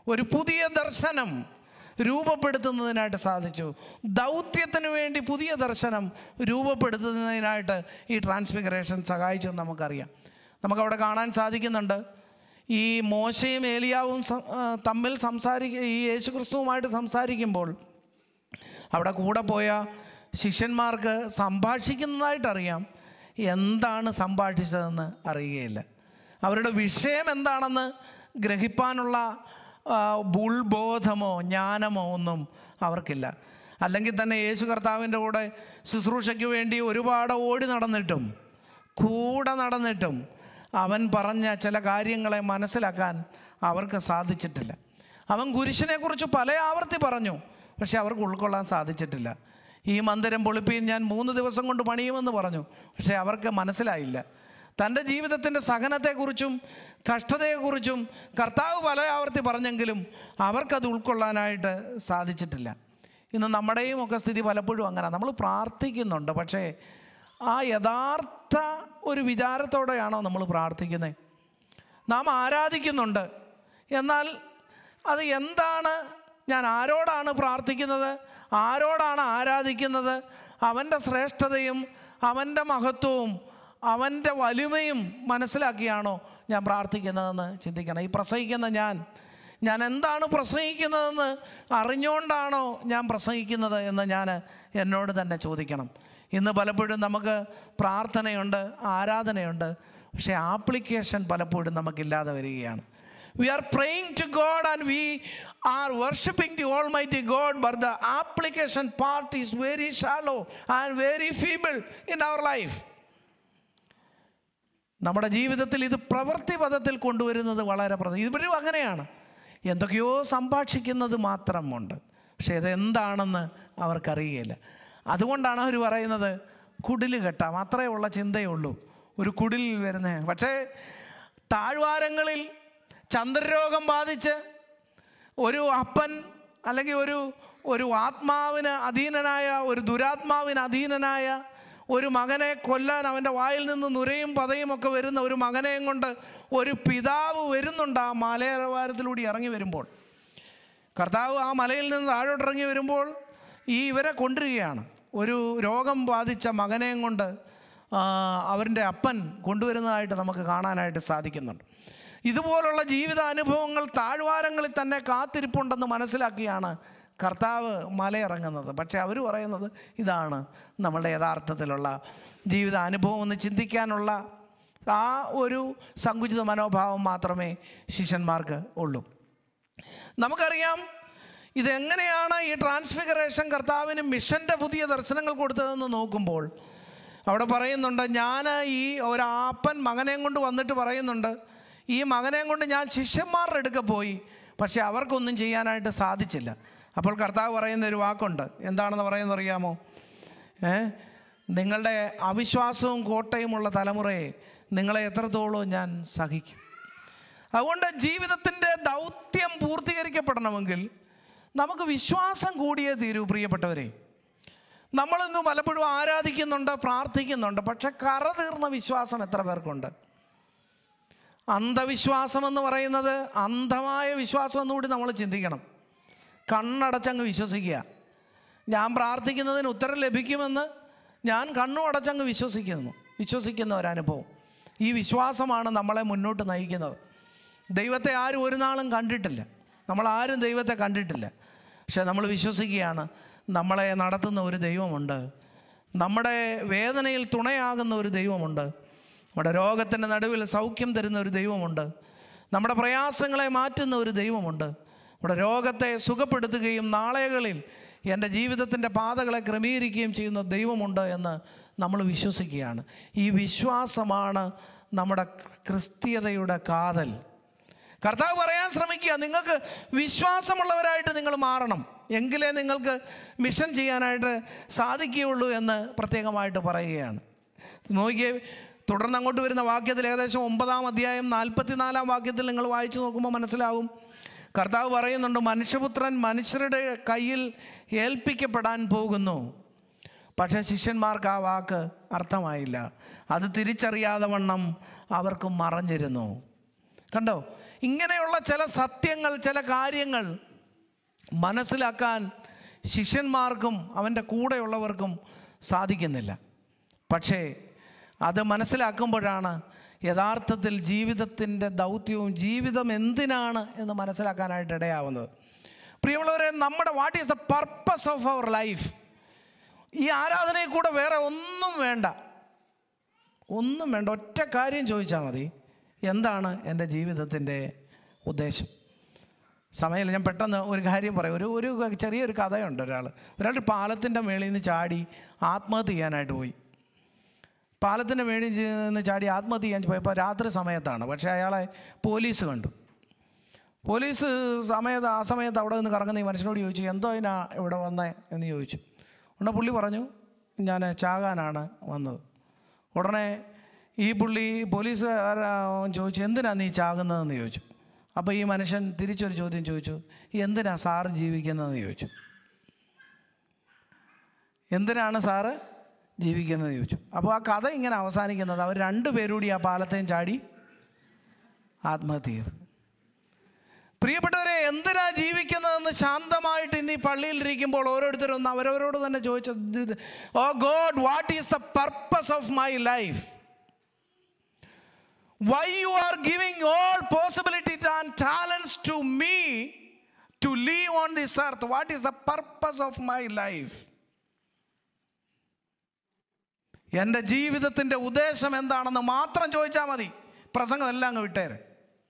ഒരു പുതിയ ദർശനം രൂപപ്പെടുത്തുന്നതിനായിട്ട് സാധിച്ചു ദൗത്യത്തിന് വേണ്ടി പുതിയ ദർശനം രൂപപ്പെടുത്തുന്നതിനായിട്ട് ഈ ട്രാൻസ്ഫിഗറേഷൻ സഹായിച്ചു എന്ന് നമുക്കറിയാം നമുക്കവിടെ കാണാൻ സാധിക്കുന്നുണ്ട് ഈ മോശയും ഏലിയാവും സം- ആ, തമ്മിൽ സംസാരിക്ക ഈ യേശുക്രിസ്തുവുമായിട്ട് സംസാരിക്കുമ്പോൾ അവിടെ കൂടെ പോയ ശിഷ്യന്മാർക്ക് സംഭാഷിക്കുന്നതായിട്ടറിയാം എന്താണ് സംഭാഷിച്ചതെന്ന് അറിയുകയില്ല അവരുടെ വിഷയം എന്താണെന്ന് ഗ്രഹിപ്പാനുള്ള ആ, ഉൾബോധമോ ജ്ഞാനമോ ഒന്നും അവർക്കില്ല അല്ലെങ്കിൽ തന്നെ യേശു കർത്താവിൻ്റെ കൂടെ ശുശ്രൂഷയ്ക്ക് വേണ്ടി ഒരുപാട് ഓടി നടന്നിട്ടും കൂടെ നടന്നിട്ടും അവൻ പറഞ്ഞ ചില കാര്യങ്ങളെ മനസ്സിലാക്കാൻ അവർക്ക് സാധിച്ചിട്ടില്ല അവൻ കുരിശിനെക്കുറിച്ച് പല ആവർത്തി പറഞ്ഞു പക്ഷെ അവർക്ക് ഉൾക്കൊള്ളാൻ സാധിച്ചിട്ടില്ല ഈ മന്ദിരം പൊളിപ്പീൻ ഞാൻ മൂന്ന് ദിവസം കൊണ്ട് പണിയുമെന്ന് പറഞ്ഞു പക്ഷേ അവർക്ക് മനസ്സിലായില്ല തൻ്റെ ജീവിതത്തിൻ്റെ സഹനത്തെക്കുറിച്ചും കഷ്ടതയെക്കുറിച്ചും കർത്താവ് പല ആവർത്തി പറഞ്ഞെങ്കിലും അവർക്കത് ഉൾക്കൊള്ളാനായിട്ട് സാധിച്ചിട്ടില്ല ഇന്ന് നമ്മുടെയും ഒക്കെ സ്ഥിതി പലപ്പോഴും അങ്ങനെ നമ്മൾ പ്രാർത്ഥിക്കുന്നുണ്ട് പക്ഷേ ആ യഥാർത്ഥ ഒരു വിചാരത്തോടെയാണോ നമ്മൾ പ്രാർത്ഥിക്കുന്നത് നാം ആരാധിക്കുന്നുണ്ട് എന്നാൽ അത് എന്താണ് ഞാൻ ആരോടാണ് പ്രാർത്ഥിക്കുന്നത് ആരോടാണ് ആരാധിക്കുന്നത് അവൻ്റെ ശ്രേഷ്ഠതയും അവൻ്റെ മഹത്വവും അവൻ്റെ വലുമയും മനസ്സിലാക്കിയാണോ ഞാൻ പ്രാർത്ഥിക്കുന്നതെന്ന് ചിന്തിക്കണം ഈ പ്രസംഗിക്കുന്ന ഞാൻ ഞാൻ എന്താണ് പ്രസംഗിക്കുന്നതെന്ന് അറിഞ്ഞുകൊണ്ടാണോ ഞാൻ പ്രസംഗിക്കുന്നത് എന്ന് ഞാൻ എന്നോട് തന്നെ ചോദിക്കണം ഇന്ന് പലപ്പോഴും നമുക്ക് പ്രാർത്ഥനയുണ്ട് ആരാധനയുണ്ട് പക്ഷേ ആപ്ലിക്കേഷൻ പലപ്പോഴും നമുക്കില്ലാതെ വരികയാണ് we are praying to God and we are worshipping the almighty God but the application part is very shallow and very feeble in our life നമ്മുടെ ജീവിതത്തിൽ ഇത് പ്രവൃത്തി പദത്തിൽ കൊണ്ടുവരുന്നത് വളരെ പ്രധാനം ഇവരും അങ്ങനെയാണ് എന്തൊക്കെയോ സംഭാഷിക്കുന്നത് മാത്രമുണ്ട് പക്ഷേ ഇതെന്താണെന്ന് അവർക്കറിയില്ല അതുകൊണ്ടാണ് അവർ പറയുന്നത് കുടിൽ കെട്ടാം അത്രേ ഉള്ള ചിന്തയേ ഉള്ളൂ ഒരു കുടിലിൽ വരുന്ന പക്ഷേ താഴ്വാരങ്ങളിൽ ചന്ദ്രരോഗം ബാധിച്ച് ഒരു അപ്പൻ അല്ലെങ്കിൽ ഒരു ഒരു ആത്മാവിന് അധീനനായ ഒരു ദുരാത്മാവിന് അധീനനായ ഒരു മകനെ കൊല്ലാൻ അവൻ്റെ വായിൽ നിന്ന് നുരയും പതയും ഒക്കെ വരുന്ന ഒരു മകനെയും കൊണ്ട് ഒരു പിതാവ് വരുന്നുണ്ട് ആ മലയവാരത്തിലൂടെ ഇറങ്ങി വരുമ്പോൾ കർത്താവ് ആ മലയിൽ നിന്ന് താഴോട്ട് ഇറങ്ങി വരുമ്പോൾ ഈ ഇവരെ കൊണ്ടുവരികയാണ് ഒരു രോഗം ബാധിച്ച മകനെയും കൊണ്ട് ആ, അവരുടെ അപ്പൻ കൊണ്ടുവരുന്നതായിട്ട് നമുക്ക് കാണാനായിട്ട് സാധിക്കുന്നുണ്ട് ഇതുപോലുള്ള ജീവിത അനുഭവങ്ങൾ താഴ്വാരങ്ങളിൽ തന്നെ കാത്തിരിപ്പുണ്ടെന്ന് മനസ്സിലാക്കിയാണ് കർത്താവ് മലയിറങ്ങുന്നത് പക്ഷേ അവർ പറയുന്നത് ഇതാണ് നമ്മളുടെ യഥാർത്ഥത്തിലുള്ള ജീവിത അനുഭവം എന്ന് ചിന്തിക്കാനുള്ള ആ ഒരു സങ്കുചിത മനോഭാവം മാത്രമേ ശിഷ്യന്മാർക്ക് ഉള്ളൂ നമുക്കറിയാം ഇതെങ്ങനെയാണ് ഈ ട്രാൻസ്ഫിഗറേഷൻ കർത്താവിന് മിഷൻ്റെ പുതിയ ദർശനങ്ങൾ കൊടുത്തതെന്ന് നോക്കുമ്പോൾ അവിടെ പറയുന്നുണ്ട് ഞാൻ ഈ ഒരാപ്പൻ മകനെയും കൊണ്ട് വന്നിട്ട് പറയുന്നുണ്ട് ഈ മകനെയും കൊണ്ട് ഞാൻ ശിഷ്യന്മാരുടെ അടുക്ക പോയി പക്ഷേ അവർക്കൊന്നും ചെയ്യാനായിട്ട് സാധിച്ചില്ല അപ്പോൾ കർത്താവ് പറയുന്ന ഒരു വാക്കുണ്ട് എന്താണെന്ന് പറയുന്നത് അറിയാമോ ഏ നിങ്ങളുടെ അവിശ്വാസവും കോട്ടയുമുള്ള തലമുറയെ നിങ്ങളെ എത്രത്തോളം ഞാൻ സഹിക്കും അതുകൊണ്ട് ജീവിതത്തിൻ്റെ ദൗത്യം പൂർത്തീകരിക്കപ്പെടണമെങ്കിൽ നമുക്ക് വിശ്വാസം കൂടിയേ തീരൂ പ്രിയപ്പെട്ടവരെ നമ്മളിന്ന് പലപ്പോഴും ആരാധിക്കുന്നുണ്ട് പ്രാർത്ഥിക്കുന്നുണ്ട് പക്ഷെ കറ തീർന്ന വിശ്വാസം എത്ര പേർക്കുണ്ട് അന്ധവിശ്വാസം എന്ന് പറയുന്നത് അന്ധമായ വിശ്വാസം എന്നുകൂടി നമ്മൾ ചിന്തിക്കണം കണ്ണടച്ചങ്ങ് വിശ്വസിക്കുക ഞാൻ പ്രാർത്ഥിക്കുന്നതിന് ഉത്തരം ലഭിക്കുമെന്ന് ഞാൻ കണ്ണു അടച്ചങ്ങ് വിശ്വസിക്കുന്നു വിശ്വസിക്കുന്ന ഒരനുഭവം ഈ വിശ്വാസമാണ് നമ്മളെ മുന്നോട്ട് നയിക്കുന്നത് ദൈവത്തെ ആരും ഒരു നാളും കണ്ടിട്ടില്ല നമ്മൾ ആരും ദൈവത്തെ കണ്ടിട്ടില്ല പക്ഷെ നമ്മൾ വിശ്വസിക്കുകയാണ് നമ്മളെ നടത്തുന്ന ഒരു ദൈവമുണ്ട് നമ്മുടെ വേദനയിൽ തുണയാകുന്ന ഒരു ദൈവമുണ്ട് നമ്മുടെ രോഗത്തിൻ്റെ നടുവിൽ സൗഖ്യം തരുന്ന ഒരു ദൈവമുണ്ട് നമ്മുടെ പ്രയാസങ്ങളെ മാറ്റുന്ന ഒരു ദൈവമുണ്ട് നമ്മുടെ രോഗത്തെ സുഖപ്പെടുത്തുകയും നാളെകളിൽ എൻ്റെ ജീവിതത്തിൻ്റെ പാതകളെ ക്രമീകരിക്കുകയും ചെയ്യുന്ന ദൈവമുണ്ട് എന്ന് നമ്മൾ വിശ്വസിക്കുകയാണ് ഈ വിശ്വാസമാണ് നമ്മുടെ ക്രിസ്തീയതയുടെ കാതൽ കർത്താവ് പറയാൻ ശ്രമിക്കുക നിങ്ങൾക്ക് വിശ്വാസമുള്ളവരായിട്ട് നിങ്ങൾ മാറണം എങ്കിലേ നിങ്ങൾക്ക് മിഷൻ ചെയ്യാനായിട്ട് സാധിക്കുകയുള്ളൂ എന്ന് പ്രത്യേകമായിട്ട് പറയുകയാണ് നോക്കിയേ തുടർന്ന് അങ്ങോട്ട് വരുന്ന വാക്യത്തിൽ ഏകദേശം ഒമ്പതാം അധ്യായം നാൽപ്പത്തിനാലാം വാക്യത്തിൽ നിങ്ങൾ വായിച്ചു നോക്കുമ്പോൾ മനസ്സിലാവും കർത്താവ് പറയുന്നുണ്ട് മനുഷ്യപുത്രൻ മനുഷ്യരുടെ കയ്യിൽ ഏൽപ്പിക്കപ്പെടാൻ പോകുന്നു പക്ഷേ ശിഷ്യന്മാർക്ക് ആ വാക്ക് അർത്ഥമായില്ല അത് തിരിച്ചറിയാതെ വണ്ണം അവർക്ക് മറഞ്ഞിരുന്നു കണ്ടോ ഇങ്ങനെയുള്ള ചില സത്യങ്ങൾ ചില കാര്യങ്ങൾ മനസ്സിലാക്കാൻ ശിഷ്യന്മാർക്കും അവൻ്റെ കൂടെയുള്ളവർക്കും സാധിക്കുന്നില്ല പക്ഷേ അത് മനസ്സിലാക്കുമ്പോഴാണ് യഥാർത്ഥത്തിൽ ജീവിതത്തിൻ്റെ ദൗത്യവും ജീവിതം എന്തിനാണ് എന്ന് മനസ്സിലാക്കാനായിട്ട് ഇടയാവുന്നത് പ്രിയമുള്ളവരെ നമ്മുടെ what is the purpose of our life ഈ ആരാധനയിൽ കൂടെ വേറെ ഒന്നും വേണ്ട ഒന്നും വേണ്ട ഒറ്റ കാര്യം ചോദിച്ചാൽ മതി എന്താണ് എൻ്റെ ജീവിതത്തിൻ്റെ ഉദ്ദേശം സമയമില്ല ഞാൻ പെട്ടെന്ന് ഒരു കാര്യം പറയാം ഒരു ഒരു ചെറിയൊരു കഥയുണ്ട് ഒരാൾ ഒരാൾ പാലത്തിൻ്റെ മേളിൽ നിന്ന് ചാടി ആത്മഹത്യ ചെയ്യാനായിട്ട് പോയി പാലത്തിൻ്റെ മേളിൽ നിന്ന് ചാടി ആത്മഹത്യ ചെയ്യാൻ പോയപ്പോൾ രാത്രി സമയത്താണ് പക്ഷേ അയാളെ പോലീസ് കണ്ടു പോലീസ് സമയത്ത് ആ സമയത്ത് അവിടെ നിന്ന് കറങ്ങുന്ന ഈ മനുഷ്യനോട് ചോദിച്ചു എന്തോ അതിനാ ഇവിടെ വന്നേ എന്ന് ചോദിച്ചു ഉടനെ പുള്ളി പറഞ്ഞു ഞാൻ ചാകാനാണ് വന്നത് ഉടനെ ഈ പുള്ളി പോലീസ് ചോദിച്ചു എന്തിനാ നീ ചാകുന്നതെന്ന് ചോദിച്ചു അപ്പോൾ ഈ മനുഷ്യൻ തിരിച്ചൊരു ചോദ്യം ചോദിച്ചു എന്തിനാ സാറ് ജീവിക്കുന്നതെന്ന് ചോദിച്ചു എന്തിനാണ് സാറ് ജീവിക്കുന്നത് ചോദിച്ചു അപ്പോൾ ആ കഥ ഇങ്ങനെ അവസാനിക്കുന്നത് അവർ രണ്ടുപേരൂടി ആ പാലത്തെയും ചാടി ആത്മഹത്യ ചെയ്തു പ്രിയപ്പെട്ടവരെ എന്തിനാ ജീവിക്കുന്നതെന്ന് ശാന്തമായിട്ട് ഇന്ന് ഈ പള്ളിയിൽ ഇരിക്കുമ്പോൾ ഓരോരുത്തരും ഒന്ന് അവരവരോട് തന്നെ ചോദിച്ചത് oh God what is the purpose of my life why you are giving all possibilities and talents to me to live on this earth what is the purpose of my life എൻ്റെ ജീവിതത്തിൻ്റെ ഉദ്ദേശം എന്താണെന്ന് മാത്രം ചോദിച്ചാൽ മതി പ്രസംഗം എല്ലാം അങ്ങ് വിട്ടേരെ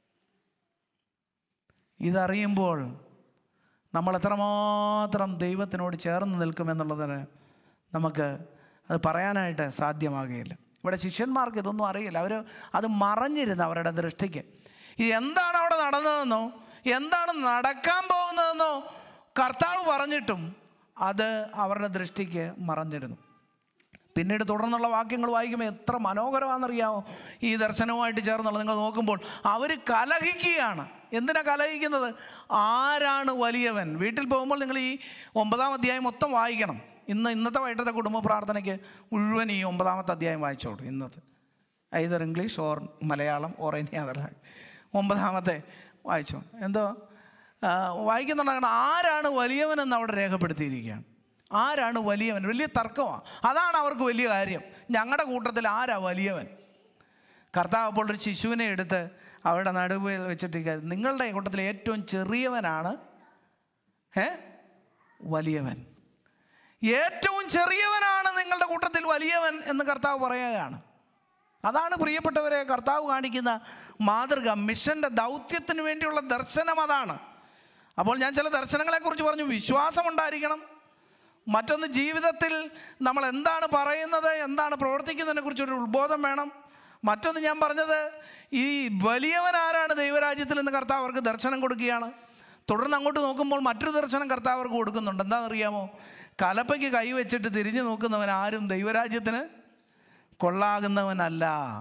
ഇതറിയുമ്പോൾ നമ്മൾ എത്രമാത്രം ദൈവത്തിനോട് ചേർന്ന് നിൽക്കുമെന്നുള്ളതിന് നമുക്ക് അത് പറയാനായിട്ട് സാധ്യമാകുകയില്ല ഇവിടെ ശിഷ്യന്മാർക്ക് ഇതൊന്നും അറിയില്ല അവർ അത് മറഞ്ഞിരുന്നു അവരുടെ ദൃഷ്ടിക്ക് ഇത് എന്താണ് അവിടെ നടന്നതെന്നോ എന്താണ് നടക്കാൻ പോകുന്നതെന്നോ കർത്താവ് പറഞ്ഞിട്ടും അത് അവരുടെ ദൃഷ്ടിക്ക് മറഞ്ഞിരുന്നു പിന്നീട് തുടർന്നുള്ള വാക്യങ്ങൾ വായിക്കുമ്പോൾ എത്ര മനോഹരമാണെന്നറിയാമോ ഈ ദർശനവുമായിട്ട് ചേർന്നുള്ള നിങ്ങൾ നോക്കുമ്പോൾ അവർ കലഹിക്കുകയാണ് എന്തിനാ കലഹിക്കുന്നത് ആരാണ് വലിയവൻ വീട്ടിൽ പോകുമ്പോൾ നിങ്ങൾ ഈ ഒമ്പതാം അധ്യായം മൊത്തം വായിക്കണം ഇന്ന് ഇന്നത്തെ വൈകിട്ടത്തെ കുടുംബ പ്രാർത്ഥനയ്ക്ക് മുഴുവൻ ഈ ഒമ്പതാമത്തെ അധ്യായം വായിച്ചോളൂ ഇന്നത്തെ either English or Malayalam or any other ഒമ്പതാമത്തെ വായിച്ചോ എന്തോ ആ, വായിക്കുന്നുണ്ടാകണം ആരാണ് വലിയവനെന്ന് അവിടെ രേഖപ്പെടുത്തിയിരിക്കുകയാണ് ആരാണ് വലിയവൻ വലിയ തർക്കമാണ് അതാണ് അവർക്ക് വലിയ കാര്യം ഞങ്ങളുടെ കൂട്ടത്തിൽ ആരാ വലിയവൻ കർത്താവ് അപ്പോൾ ഒരു ശിശുവിനെ എടുത്ത് അവരുടെ നടുവിൽ വെച്ചിട്ട് നിങ്ങളുടെ കൂട്ടത്തിൽ ഏറ്റവും ചെറിയവനാണ് ഏ വലിയവൻ ഏറ്റവും ചെറിയവനാണ് നിങ്ങളുടെ കൂട്ടത്തിൽ വലിയവൻ എന്ന് കർത്താവ് പറയുകയാണ് അതാണ് പ്രിയപ്പെട്ടവരെ കർത്താവ് കാണിക്കുന്ന മാതൃക മിഷൻ്റെ ദൗത്യത്തിന് വേണ്ടിയുള്ള ദർശനം അതാണ് അപ്പോൾ ഞാൻ ചില ദർശനങ്ങളെക്കുറിച്ച് പറഞ്ഞു വിശ്വാസം ഉണ്ടായിരിക്കണം മറ്റൊന്ന് ജീവിതത്തിൽ നമ്മൾ എന്താണ് പറയുന്നത് എന്താണ് പ്രവർത്തിക്കുന്നതിനെ കുറിച്ചൊരു ഉത്ബോധം വേണം മറ്റൊന്ന് ഞാൻ പറഞ്ഞത് ഈ വലിയവൻ ആരാണ് ദൈവരാജ്യത്തിൽ എന്ന് കർത്താവ് അവർക്ക് ദർശനം കൊടുക്കുകയാണ് തുടർന്ന് അങ്ങോട്ട് നോക്കുമ്പോൾ മറ്റൊരു ദർശനം കർത്താവ് അവർക്ക് കൊടുക്കുന്നുണ്ട് എന്താണെന്നറിയാമോ കലപ്പയ്ക്ക് കൈവച്ചിട്ട് തിരിഞ്ഞു നോക്കുന്നവൻ ആരും ദൈവരാജ്യത്തിന് കൊള്ളാകുന്നവനല്ല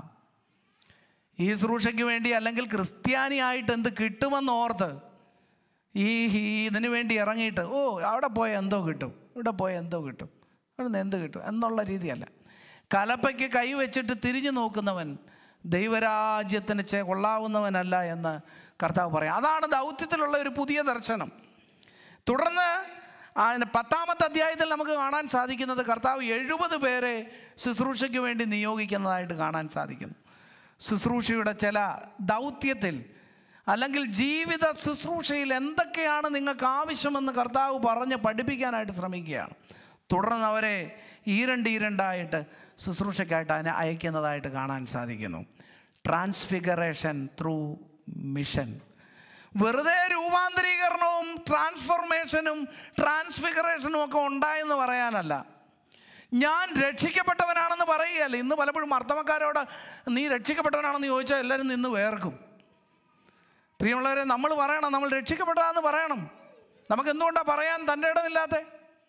ഈ ശുശ്രൂഷയ്ക്ക് വേണ്ടി അല്ലെങ്കിൽ ക്രിസ്ത്യാനിയായിട്ട് എന്ത് കിട്ടുമെന്ന് ഓർത്ത് ഈ ഈ ഇതിന് വേണ്ടി ഇറങ്ങിയിട്ട് ഓ അവിടെ പോയ എന്തോ കിട്ടും ഇവിടെ പോയ എന്തോ കിട്ടും അവിടെ നിന്ന് എന്ത് കിട്ടും എന്നുള്ള രീതിയല്ല കലപ്പയ്ക്ക് കൈ വെച്ചിട്ട് തിരിഞ്ഞു നോക്കുന്നവൻ ദൈവരാജ്യത്തിന് ചെ കൊള്ളാവുന്നവനല്ല എന്ന് കർത്താവ് പറയാം അതാണ് ദൗത്യത്തിലുള്ള ഒരു പുതിയ ദർശനം തുടർന്ന് അതിന് പത്താമത്തെ അധ്യായത്തിൽ നമുക്ക് കാണാൻ സാധിക്കുന്നത് കർത്താവ് എഴുപത് പേരെ ശുശ്രൂഷയ്ക്ക് വേണ്ടി നിയോഗിക്കുന്നതായിട്ട് കാണാൻ സാധിക്കുന്നു ശുശ്രൂഷയുടെ ചില ദൗത്യത്തിൽ അല്ലെങ്കിൽ ജീവിത ശുശ്രൂഷയിൽ എന്തൊക്കെയാണ് നിങ്ങൾക്ക് ആവശ്യമെന്ന് കർത്താവ് പറഞ്ഞ് പഠിപ്പിക്കാനായിട്ട് ശ്രമിക്കുകയാണ് തുടർന്ന് അവരെ ഈരണ്ട് ഈരണ്ടായിട്ട് ശുശ്രൂഷയ്ക്കായിട്ട് അതിനെ അയക്കുന്നതായിട്ട് കാണാൻ സാധിക്കുന്നു ട്രാൻസ്ഫിഗറേഷൻ ത്രൂ മിഷൻ വെറുതെ രൂപാന്തരീകരണവും ട്രാൻസ്ഫോർമേഷനും ട്രാൻസ്ഫിഗറേഷനും ഒക്കെ ഉണ്ടായെന്ന് പറയാനല്ല ഞാൻ രക്ഷിക്കപ്പെട്ടവനാണെന്ന് പറയുകയല്ല ഇന്ന് പലപ്പോഴും മർദ്ദമക്കാരോട് നീ രക്ഷിക്കപ്പെട്ടവനാണെന്ന് ചോദിച്ചാൽ എല്ലാവരും നിന്ന് വേർക്കും പ്രിയമുള്ളവരെ നമ്മൾ പറയണം നമ്മൾ രക്ഷിക്കപ്പെട്ടതാന്ന് പറയണം നമുക്ക് എന്തുകൊണ്ടാണ് പറയാൻ തൻ്റെ ഇടമില്ലാത്ത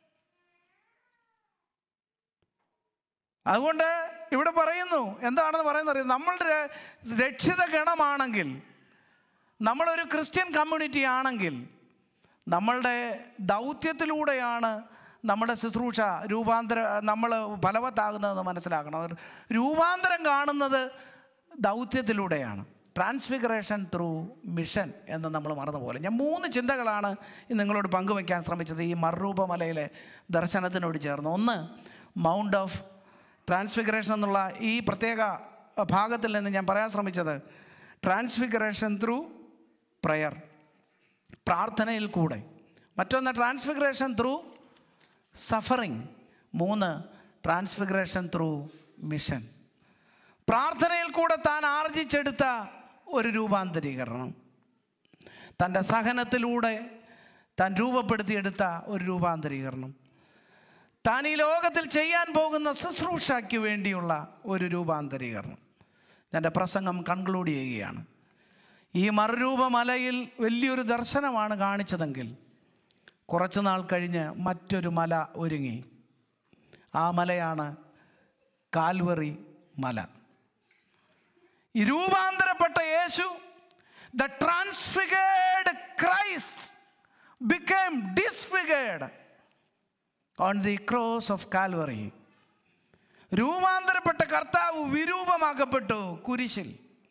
അതുകൊണ്ട് ഇവിടെ പറയുന്നു എന്താണെന്ന് പറയുന്നത് അറിയാം നമ്മൾ ര- രക്ഷിത ഗണമാണെങ്കിൽ നമ്മളൊരു ക്രിസ്ത്യൻ കമ്മ്യൂണിറ്റി ആണെങ്കിൽ നമ്മളുടെ ദൗത്യത്തിലൂടെയാണ് നമ്മുടെ ശുശ്രൂഷ രൂപാന്തര നമ്മൾ ഫലവത്താകുന്നതെന്ന് മനസ്സിലാക്കണം അവർ രൂപാന്തരം കാണുന്നത് ദൗത്യത്തിലൂടെയാണ് ട്രാൻസ്ഫിഗറേഷൻ ത്രൂ മിഷൻ എന്ന് നമ്മൾ മറന്നുപോലെ ഞാൻ മൂന്ന് ചിന്തകളാണ് ഇന്ന് നിങ്ങളോട് പങ്കുവയ്ക്കാൻ ശ്രമിച്ചത് ഈ മറുരൂപമലയിലെ ദർശനത്തിനോട് ചേർന്ന് ഒന്ന് മൗണ്ട് ഓഫ് ട്രാൻസ്ഫിഗറേഷൻ എന്നുള്ള ഈ പ്രത്യേക ഭാഗത്തിൽ നിന്ന് ഞാൻ പറയാൻ ശ്രമിച്ചത് ട്രാൻസ്ഫിഗറേഷൻ ത്രൂ പ്രയർ പ്രാർത്ഥനയിൽ കൂടെ മറ്റൊന്ന് ട്രാൻസ്ഫിഗറേഷൻ ത്രൂ സഫറിങ് മൂന്ന് ട്രാൻസ്ഫിഗറേഷൻ ത്രൂ മിഷൻ പ്രാർത്ഥനയിൽ കൂടെ താൻ ആർജിച്ചെടുത്ത ഒരു രൂപാന്തരീകരണം തൻ്റെ സഹനത്തിലൂടെ താൻ രൂപപ്പെടുത്തിയെടുത്ത ഒരു രൂപാന്തരീകരണം താൻ ഈ ലോകത്തിൽ ചെയ്യാൻ പോകുന്ന ശുശ്രൂഷയ്ക്ക് വേണ്ടിയുള്ള ഒരു രൂപാന്തരീകരണം എൻ്റെ പ്രസംഗം കൺക്ലൂഡ് ചെയ്യുകയാണ് ഈ മറുരൂപമലയിൽ വലിയൊരു ദർശനമാണ് കാണിച്ചതെങ്കിൽ കുറച്ച് നാൾ കഴിഞ്ഞ് മറ്റൊരു മല ഒരുങ്ങി ആ മലയാണ് കാൽവറി മല ഈ രൂപാന്തരപ്പെട്ട യേശു the transfigured Christ became disfigured on the cross of Calvary രൂപാന്തരപ്പെട്ട കർത്താവ് വിരൂപമാക്കപ്പെട്ടു കുരിശിൽ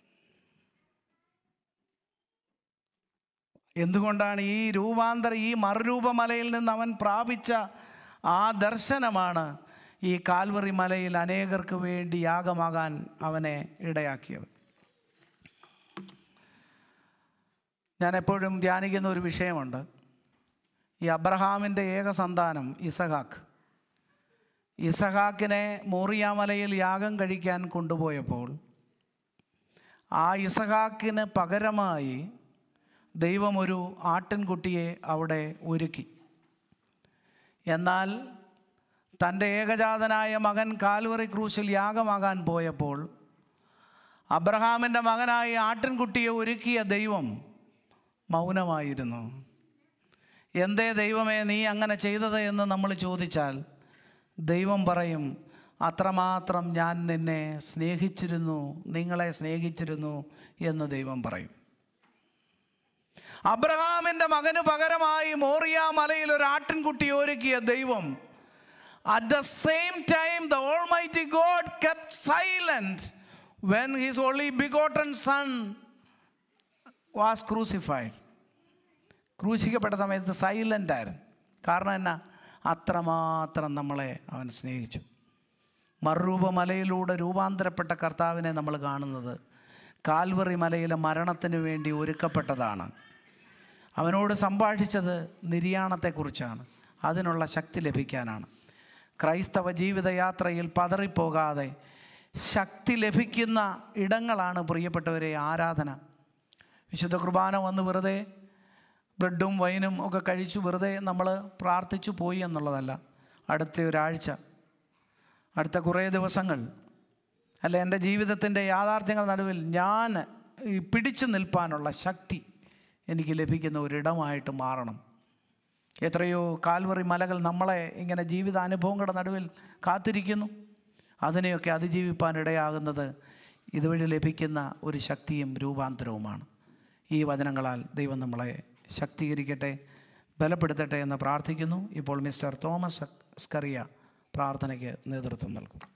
എന്തുകൊണ്ടാണ് ഈ രൂപാന്തര ഈ മറുരൂപമലയിൽ നിന്ന് അവൻ പ്രാപിച്ച ആ ദർശനമാണ് ഈ കാൽവറി മലയിൽ അനേകർക്ക് വേണ്ടി യാഗമാകാൻ അവനെ ഇടയാക്കിയത് ഞാൻ എപ്പോഴും ധ്യാനിക്കുന്ന ഒരു വിഷയമുണ്ട് ഈ അബ്രഹാമിൻ്റെ ഏക സന്താനം ഇസഹാക്ക് ഇസഹാക്കിനെ മോറിയാമലയിൽ യാഗം കഴിക്കാൻ കൊണ്ടുപോയപ്പോൾ ആ ഇസഹാക്കിന് പകരമായി ദൈവം ഒരു ആട്ടിൻകുട്ടിയെ അവിടെ ഒരുക്കി എന്നാൽ തൻ്റെ ഏകജാതനായ മകൻ കാൽവറി ക്രൂശിൽ യാഗമാകാൻ പോയപ്പോൾ അബ്രഹാമിൻ്റെ മകനായി ആട്ടിൻകുട്ടിയെ ഒരുക്കിയ ദൈവം മൗനമായിരുന്നു എന്തേ ദൈവമേ നീ അങ്ങനെ ചെയ്തത് എന്ന് നമ്മൾ ചോദിച്ചാൽ ദൈവം പറയും അത്രമാത്രം ഞാൻ നിന്നെ സ്നേഹിച്ചിരുന്നു നിങ്ങളെ സ്നേഹിച്ചിരുന്നു എന്ന് ദൈവം പറയും അബ്രഹാമിൻ്റെ മകന് പകരമായി മോറിയ മലയിൽ ഒരു ആട്ടിൻകുട്ടി ഒരുക്കിയ ദൈവം at the same time the almighty God kept silent when his only begotten son was crucified ക്രൂശിക്കപ്പെട്ട സമയത്ത് സൈലൻ്റ് ആയിരുന്നു കാരണം എന്നാ അത്രമാത്രം നമ്മളെ അവൻ സ്നേഹിച്ചു മറുരൂപമലയിലൂടെ രൂപാന്തരപ്പെട്ട കർത്താവിനെ നമ്മൾ കാണുന്നത് കാൽവറി മലയിലെ മരണത്തിന് വേണ്ടി ഒരുക്കപ്പെട്ടതാണ് അവനോട് സംഭാഷിച്ചത് നിര്യാണത്തെക്കുറിച്ചാണ് അതിനുള്ള ശക്തി ലഭിക്കാനാണ് ക്രൈസ്തവ ജീവിതയാത്രയിൽ പതറിപ്പോകാതെ ശക്തി ലഭിക്കുന്ന ഇടങ്ങളാണ് പ്രിയപ്പെട്ടവരെ ആരാധന വിശുദ്ധ കുർബാന വന്ന് വെറുതെ ബ്രെഡും വൈനും ഒക്കെ കഴിച്ചു വെറുതെ നമ്മൾ പ്രാർത്ഥിച്ചു പോയി എന്നുള്ളതല്ല അടുത്ത ഒരാഴ്ച അടുത്ത കുറേ ദിവസങ്ങൾ അല്ല എൻ്റെ ജീവിതത്തിൻ്റെ യാഥാർത്ഥ്യങ്ങൾ നടുവിൽ ഞാൻ ഈ പിടിച്ചു നിൽപ്പാനുള്ള ശക്തി എനിക്ക് ലഭിക്കുന്ന ഒരിടമായിട്ട് മാറണം എത്രയോ കാൽവറി മലകൾ നമ്മളെ ഇങ്ങനെ ജീവിതാനുഭവങ്ങളുടെ നടുവിൽ കാത്തിരിക്കുന്നു അതിനെയൊക്കെ അതിജീവിപ്പാൻ ഇടയാകുന്നത് ഇതുവഴി ലഭിക്കുന്ന ഒരു ശക്തിയും രൂപാന്തരവുമാണ് ഈ വചനങ്ങളാൽ ദൈവം നമ്മളെ ശക്തീകരിക്കട്ടെ ബലപ്പെടുത്തട്ടെ എന്ന് പ്രാർത്ഥിക്കുന്നു ഇപ്പോൾ മിസ്റ്റർ തോമസ് സ്കറിയ പ്രാർത്ഥനയ്ക്ക് നേതൃത്വം നൽകും